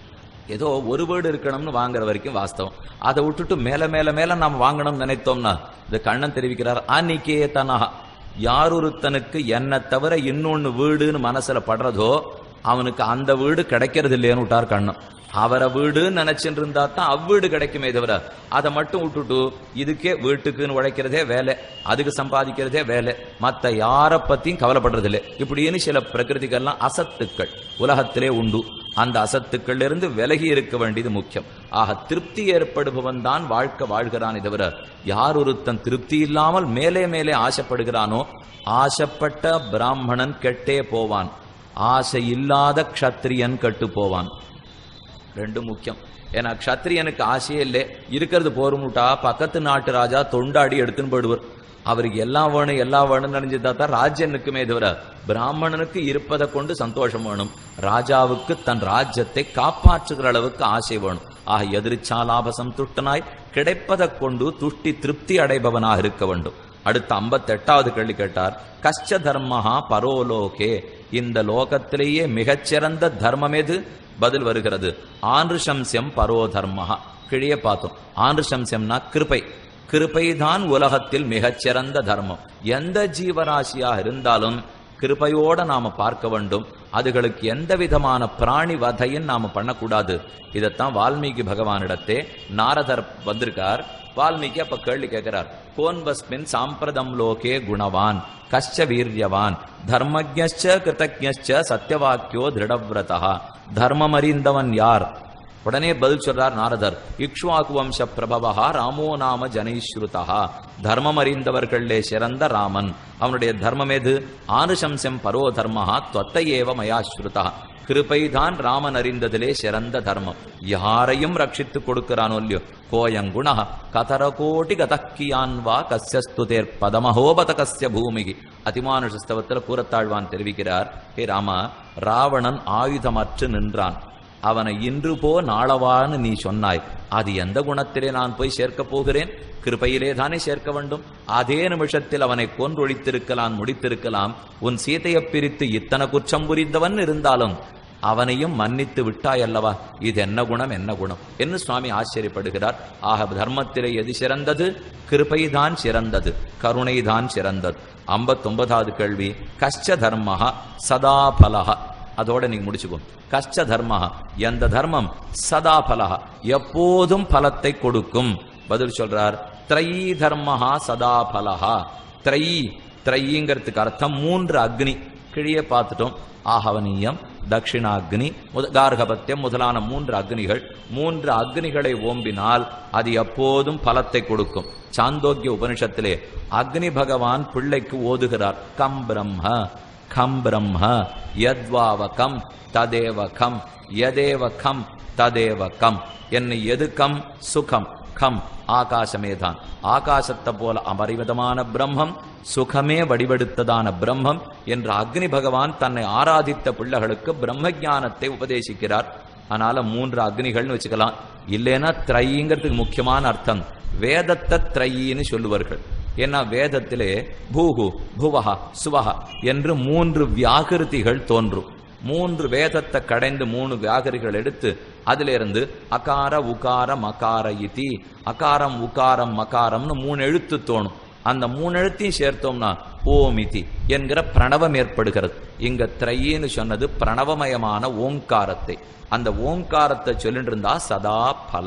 ஏதோ ஒரு வீடு இருக்கணும்னு வாங்குற வரைக்கும் வாஸ்தவம் அதை விட்டுட்டு மேல மேல மேல நாம் வாங்கணும்னு நினைத்தோம்னா இந்த கண்ணன் தெரிவிக்கிறார் அநிகேதனா யாரொருத்தனுக்கு என்ன தவிர இன்னொன்னு வீடுன்னு மனசுல படுறதோ அவனுக்கு அந்த வீடு கிடைக்கிறது இல்லையேன்னு விட்டார் கண்ணன் அவரை வீடுன்னு நினைச்சுட்டு இருந்தா தான் அவ்வீடு கிடைக்குமே தவிர அதை மட்டும் விட்டுட்டு இதுக்கே வீட்டுக்குன்னு உழைக்கிறதே வேலை அதுக்கு சம்பாதிக்கிறதே வேலை மத்த யாரை பத்தியும் கவலைப்படுறது இல்லை இப்படின்னு சில பிரகிருதிகள்லாம் அசத்துக்கள் உலகத்திலே உண்டு அந்த அசத்துக்கள் இருந்து விலகி இருக்க வேண்டியது முக்கியம் ஆக திருப்தி ஏற்படுபவன் தான் வாழ்க்கை வாழ்கிறானே தவிர யார் ஒருத்தன் திருப்தி இல்லாமல் மேலே மேலே ஆசைப்படுகிறானோ ஆசைப்பட்ட பிராமணன் கெட்டே போவான் ஆசை இல்லாத க்ஷத்திரியன் கெட்டு போவான் ரெண்டும் முக்கியம் ஏன்னா க்ஷத்திரியனுக்கு ஆசையே இல்லை இருக்கிறது போருமுட்டா பக்கத்து நாட்டு ராஜா தொண்டாடி எடுத்துன்னு போயிடுவார் அவருக்கு எல்லாம் வேணும் எல்லாம் வேணும்னு நினைஞ்சதா தான் ராஜ்யம் நிற்குமே தவிர பிராமணனுக்கு இருப்பதை கொண்டு சந்தோஷம் வேணும் ராஜாவுக்கு தன் ராஜ்யத்தை காப்பாற்றுகிற அளவுக்கு ஆசை வேணும் ஆக எதிர்ச்சா லாபசம் துட்டனாய் கிடைப்பதைக் கொண்டு துஷ்டி திருப்தி அடைபவனாக இருக்க வேண்டும் அடுத்த ஐம்பத்தெட்டாவது கேள்வி கேட்டார் கஷ்ட தர்மஹா பரோலோகே இந்த லோகத்திலேயே மிகச்சிறந்த தர்மம் எது பதில் வருகிறது ஆன்ருஷம்சம் பரோ தர்மஹா கிழிய பார்த்தோம் ஆன்ருஷம்சம்னா கிருபை கிருபைதான் உலகத்தில் மிகச்சிறந்த தர்மம் எந்த ஜீவராசியாக இருந்தாலும் கிருபையோட நாம பார்க்க வேண்டும் அதுகளுக்கு எந்த விதமான பிராணி வதையும் நாம பண்ணக்கூடாது இதைத்தான் வால்மீகி பகவானிடத்தே நாரதர் வந்திருக்கார் வால்மீகி அப்ப கேள்வி கேட்கிறார் கோன்பஸ்மின் சாம்பிரதம் லோகே குணவான் கஷ்ட வீரியவான் தர்மஜ்ஞ கிருத்தஜ்ஞ சத்தியவாக்கியோ திருடவிரதா தர்மம் அறிந்தவன் யார் உடனே பதில் சொல்றார் நாரதர் இக்ஷ்வாக்கு வம்ச பிரபவா ராமோ நாம ஜனைஸ்ருதா தர்மம் அறிந்தவர்களே சிறந்த ராமன் அவனுடைய தர்மம் எது ஆனுசம்சம் பரோ தர்மஹா தொத்தை ஏவ மயாஸ்ருதா கிருபைதான் ராமன் அறிந்ததிலே சிறந்த தர்மம் யாரையும் ரட்சித்து கொடுக்கிறானோ இல்லையோ கோயங்குண கதர கோட்டி கதக்கியான் வா கஸ்யஸ்துதேர் பதமஹோபத கஸ்ய பூமிகி அதிமானுஷஸ்தவத்தில் கூறத்தாழ்வான் தெரிவிக்கிறார் ஹே ராமா ராவணன் ஆயுதமற்று நின்றான் அவனை இன்று போ நாளவான்னு நீ சொன்னாய் அது எந்த குணத்திலே நான் போய் சேர்க்கப் போகிறேன் கிருபையிலே தானே சேர்க்க வேண்டும் அதே நிமிஷத்தில் அவனை கொன்றொழித்திருக்கலாம் முடித்திருக்கலாம் உன் சீதையைப் பிரித்து இத்தனை குற்றம் புரிந்தவன் இருந்தாலும் அவனையும் மன்னித்து விட்டாய் அல்லவா இது என்ன குணம் என்ன குணம் என்று சுவாமி ஆச்சரியப்படுகிறார் ஆக தர்மத்திலே எது சிறந்தது கிருபைதான் சிறந்தது கருணைதான் சிறந்தது ஐம்பத்தொன்பதாவது கேள்வி கஷ்ட தர்மஹா சதா பலஹா அதோட நீங்க முடிச்சுக்கோ கஷ்ட தர்ம எந்த தர்மம் சதா பலஹ எப்போதும் பலத்தை கொடுக்கும் பதில் சொல்றார் த்ரயீ தர்மஹா சதா பலஹா த்ரயீ த்ரயீங்கிறதுக்கு அர்த்தம் மூன்று அக்னி கிழியே பார்த்துட்டோம் ஆகவனீயம் தட்சிணாக்னி முத கார்கபத்தியம் முதலான மூன்று அக்னிகள் மூன்று அக்னிகளை ஓம்பினால் அது எப்போதும் பலத்தை கொடுக்கும் சாந்தோக்கிய உபனிஷத்திலே அக்னி பகவான் பிள்ளைக்கு ஓதுகிறார் கம் பிரம்ம கம் பிரம்ம யத்வாவ கம் ததேவ கம் யதேவ கம் ததேவ கம் என்ன எது கம் சுகம் கம் ஆகாசமேதான் ஆகாசத்தை போல அபரிவிதமான பிரம்மம் சுகமே வடிவெடுத்ததான பிரம்மம் என்ற அக்னி பகவான் தன்னை ஆராதித்த பிள்ளைகளுக்கு பிரம்ம ஞானத்தை உபதேசிக்கிறார் அதனால மூன்று அக்னிகள்னு வச்சுக்கலாம் இல்லைன்னா த்ரைங்கிறதுக்கு முக்கியமான அர்த்தம் வேதத்தை த்ரையின்னு சொல்லுவார்கள் ஏன்னா வேதத்திலே பூகு புவஹா சுவஹா என்று மூன்று வியாகிருதிகள் தோன்றும் மூன்று வேதத்தை கடைந்து மூணு வியாகரிகள் எடுத்து அதிலிருந்து அகார உகார மகார இதி அகாரம் உகாரம் மகாரம்னு மூணு எழுத்து தோணும் அந்த மூணு எழுத்தையும் சேர்த்தோம்னா ஓமிதி என்கிற பிரணவம் ஏற்படுகிறது இங்க திரையின்னு சொன்னது பிரணவமயமான ஓங்காரத்தை அந்த ஓங்காரத்தை சொல்லிட்டு இருந்தா சதா பலம்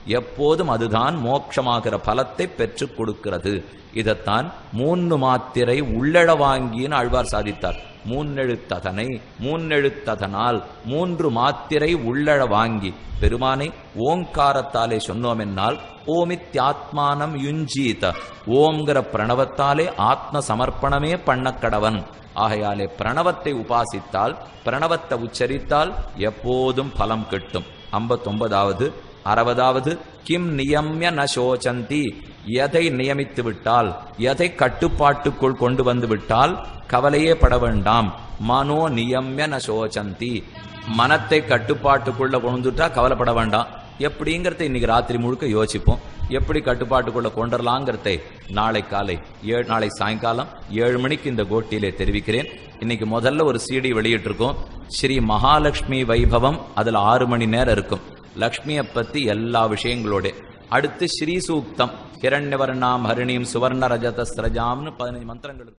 எப்போதும் அதுதான் மோட்சமாகிற பலத்தை பெற்றுக் கொடுக்கிறது இதைத்தான் மூன்று மாத்திரை உள்ளழ வாங்கின்னு ஆழ்வார் சாதித்தார் மூன்னெழுத்ததனை மூன்னெழுத்ததனால் மூன்று மாத்திரை உள்ளழ வாங்கி பெருமானை ஓங்காரத்தாலே சொன்னோம் என்னால் ஓமித்யாத்மானம் யுஞ்சீத ஓம்ங்கிற பிரணவத்தாலே ஆத்ம சமர்ப்பணமே பண்ணக்கடவன் ஆகையாலே பிரணவத்தை உபாசித்தால் பிரணவத்தை உச்சரித்தால் எப்போதும் பலம் கிட்டும் ஐம்பத்தொன்பதாவது அறுபதாவது கிம் நியம்ய நசோச்சந்தி எதை நியமித்து விட்டால் எதை கட்டுப்பாட்டுக்குள் கொண்டு வந்து விட்டால் கவலையே பட வேண்டாம் மனோ நியம்ய நசோச்சந்தி மனத்தை கட்டுப்பாட்டுக்குள்ள கொண்டுட்டா கவலைப்பட வேண்டாம் எப்படிங்கிறத இன்னைக்கு ராத்திரி முழுக்க யோசிப்போம் எப்படி கட்டுப்பாட்டுக்குள்ள கொண்டுடலாங்கிறதை நாளை காலை ஏழு நாளை சாயங்காலம் ஏழு மணிக்கு இந்த கோட்டியிலே தெரிவிக்கிறேன் இன்னைக்கு முதல்ல ஒரு சிடி வெளியிட்டிருக்கோம் ஸ்ரீ மகாலட்சுமி வைபவம் அதுல ஆறு மணி நேரம் இருக்கும் லக்ஷ்மியை பத்தி எல்லா விஷயங்களோட அடுத்து ஸ்ரீ சூக்தம் ஹிரண்யவர்ணாம் ஹரிணியும் சுவர்ண ரஜத ஸ்ரஜாம்னு பதினஞ்சு மந்திரங்கள் இருக்கும்